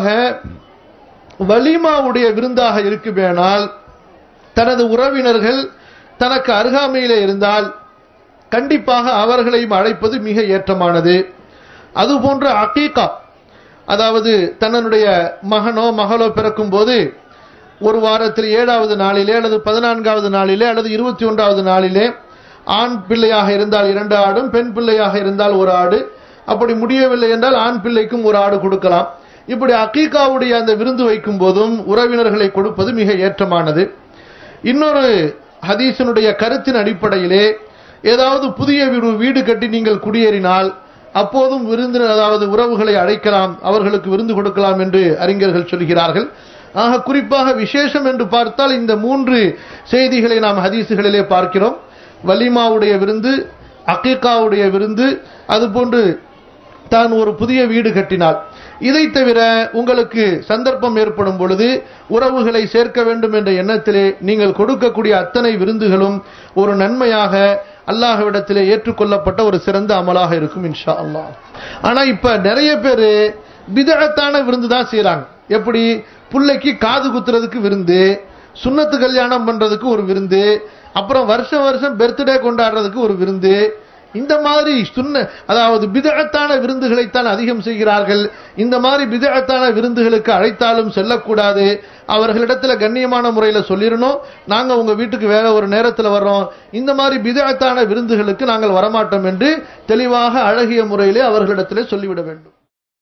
வலிமாவுடைய விருந்தாக இருக்குமேனால் தனது உறவினர்கள் தனக்கு அருகாமையிலே இருந்தால் கண்டிப்பாக அவர்களையும் அழைப்பது மிக ஏற்றமானது அதுபோன்ற அகீகா அதாவது தன்னுடைய மகனோ மகளோ பிறக்கும் போது ஒரு வாரத்தில் ஏழாவது நாளிலே அல்லது பதினான்காவது நாளிலே அல்லது இருபத்தி ஒன்றாவது நாளிலே ஆண் பிள்ளையாக இருந்தால் இரண்டு ஆடும் பெண் பிள்ளையாக இருந்தால் ஒரு ஆடு அப்படி முடியவில்லை என்றால் ஆண் பிள்ளைக்கும் ஒரு ஆடு கொடுக்கலாம் இப்படி அக்கீகாவுடைய அந்த விருந்து வைக்கும் போதும் உறவினர்களை கொடுப்பது மிக ஏற்றமானது இன்னொரு ஹதீசனுடைய கருத்தின் அடிப்படையிலே ஏதாவது புதிய வீடு வீடு கட்டி நீங்கள் குடியேறினால் அப்போதும் விருந்தினர் அதாவது உறவுகளை அழைக்கலாம் அவர்களுக்கு விருந்து கொடுக்கலாம் என்று அறிஞர்கள் சொல்கிறார்கள் ஆக குறிப்பாக விசேஷம் என்று பார்த்தால் இந்த மூன்று செய்திகளை நாம் ஹதீசுகளிலே பார்க்கிறோம் வலிமாவுடைய விருந்து அக்கீகாவுடைய விருந்து அதுபோன்று தான் ஒரு புதிய வீடு கட்டினால் இதை தவிர உங்களுக்கு சந்தர்ப்பம் ஏற்படும் பொழுது உறவுகளை சேர்க்க வேண்டும் என்ற எண்ணத்திலே நீங்கள் கொடுக்கக்கூடிய அத்தனை விருந்துகளும் ஒரு நன்மையாக அல்லாஹ்விடத்திலே ஏற்றுக்கொள்ளப்பட்ட ஒரு சிறந்த அமலாக இருக்கும் இன்ஷா அல்லாஹ் ஆனா இப்ப நிறைய பேரு விதத்தான விருந்து தான் செய்யறாங்க எப்படி புள்ளைக்கு காது குத்துறதுக்கு விருந்து சுண்ணத்து கல்யாணம் பண்றதுக்கு ஒரு விருந்து அப்புறம் வருஷம் வருஷம் பர்த்டே கொண்டாடுறதுக்கு ஒரு விருந்து இந்த மாதிரி சுண்ண அதாவது பிதகத்தான விருந்துகளைத்தான் அதிகம் செய்கிறார்கள் இந்த மாதிரி பிதகத்தான விருந்துகளுக்கு அழைத்தாலும் செல்லக்கூடாது அவர்களிடத்துல கண்ணியமான முறையில சொல்லிடணும் நாங்க உங்க வீட்டுக்கு வேற ஒரு நேரத்துல வர்றோம் இந்த மாதிரி பிதகத்தான விருந்துகளுக்கு நாங்கள் வரமாட்டோம் என்று தெளிவாக அழகிய முறையிலே அவர்களிடத்திலே சொல்லிவிட வேண்டும்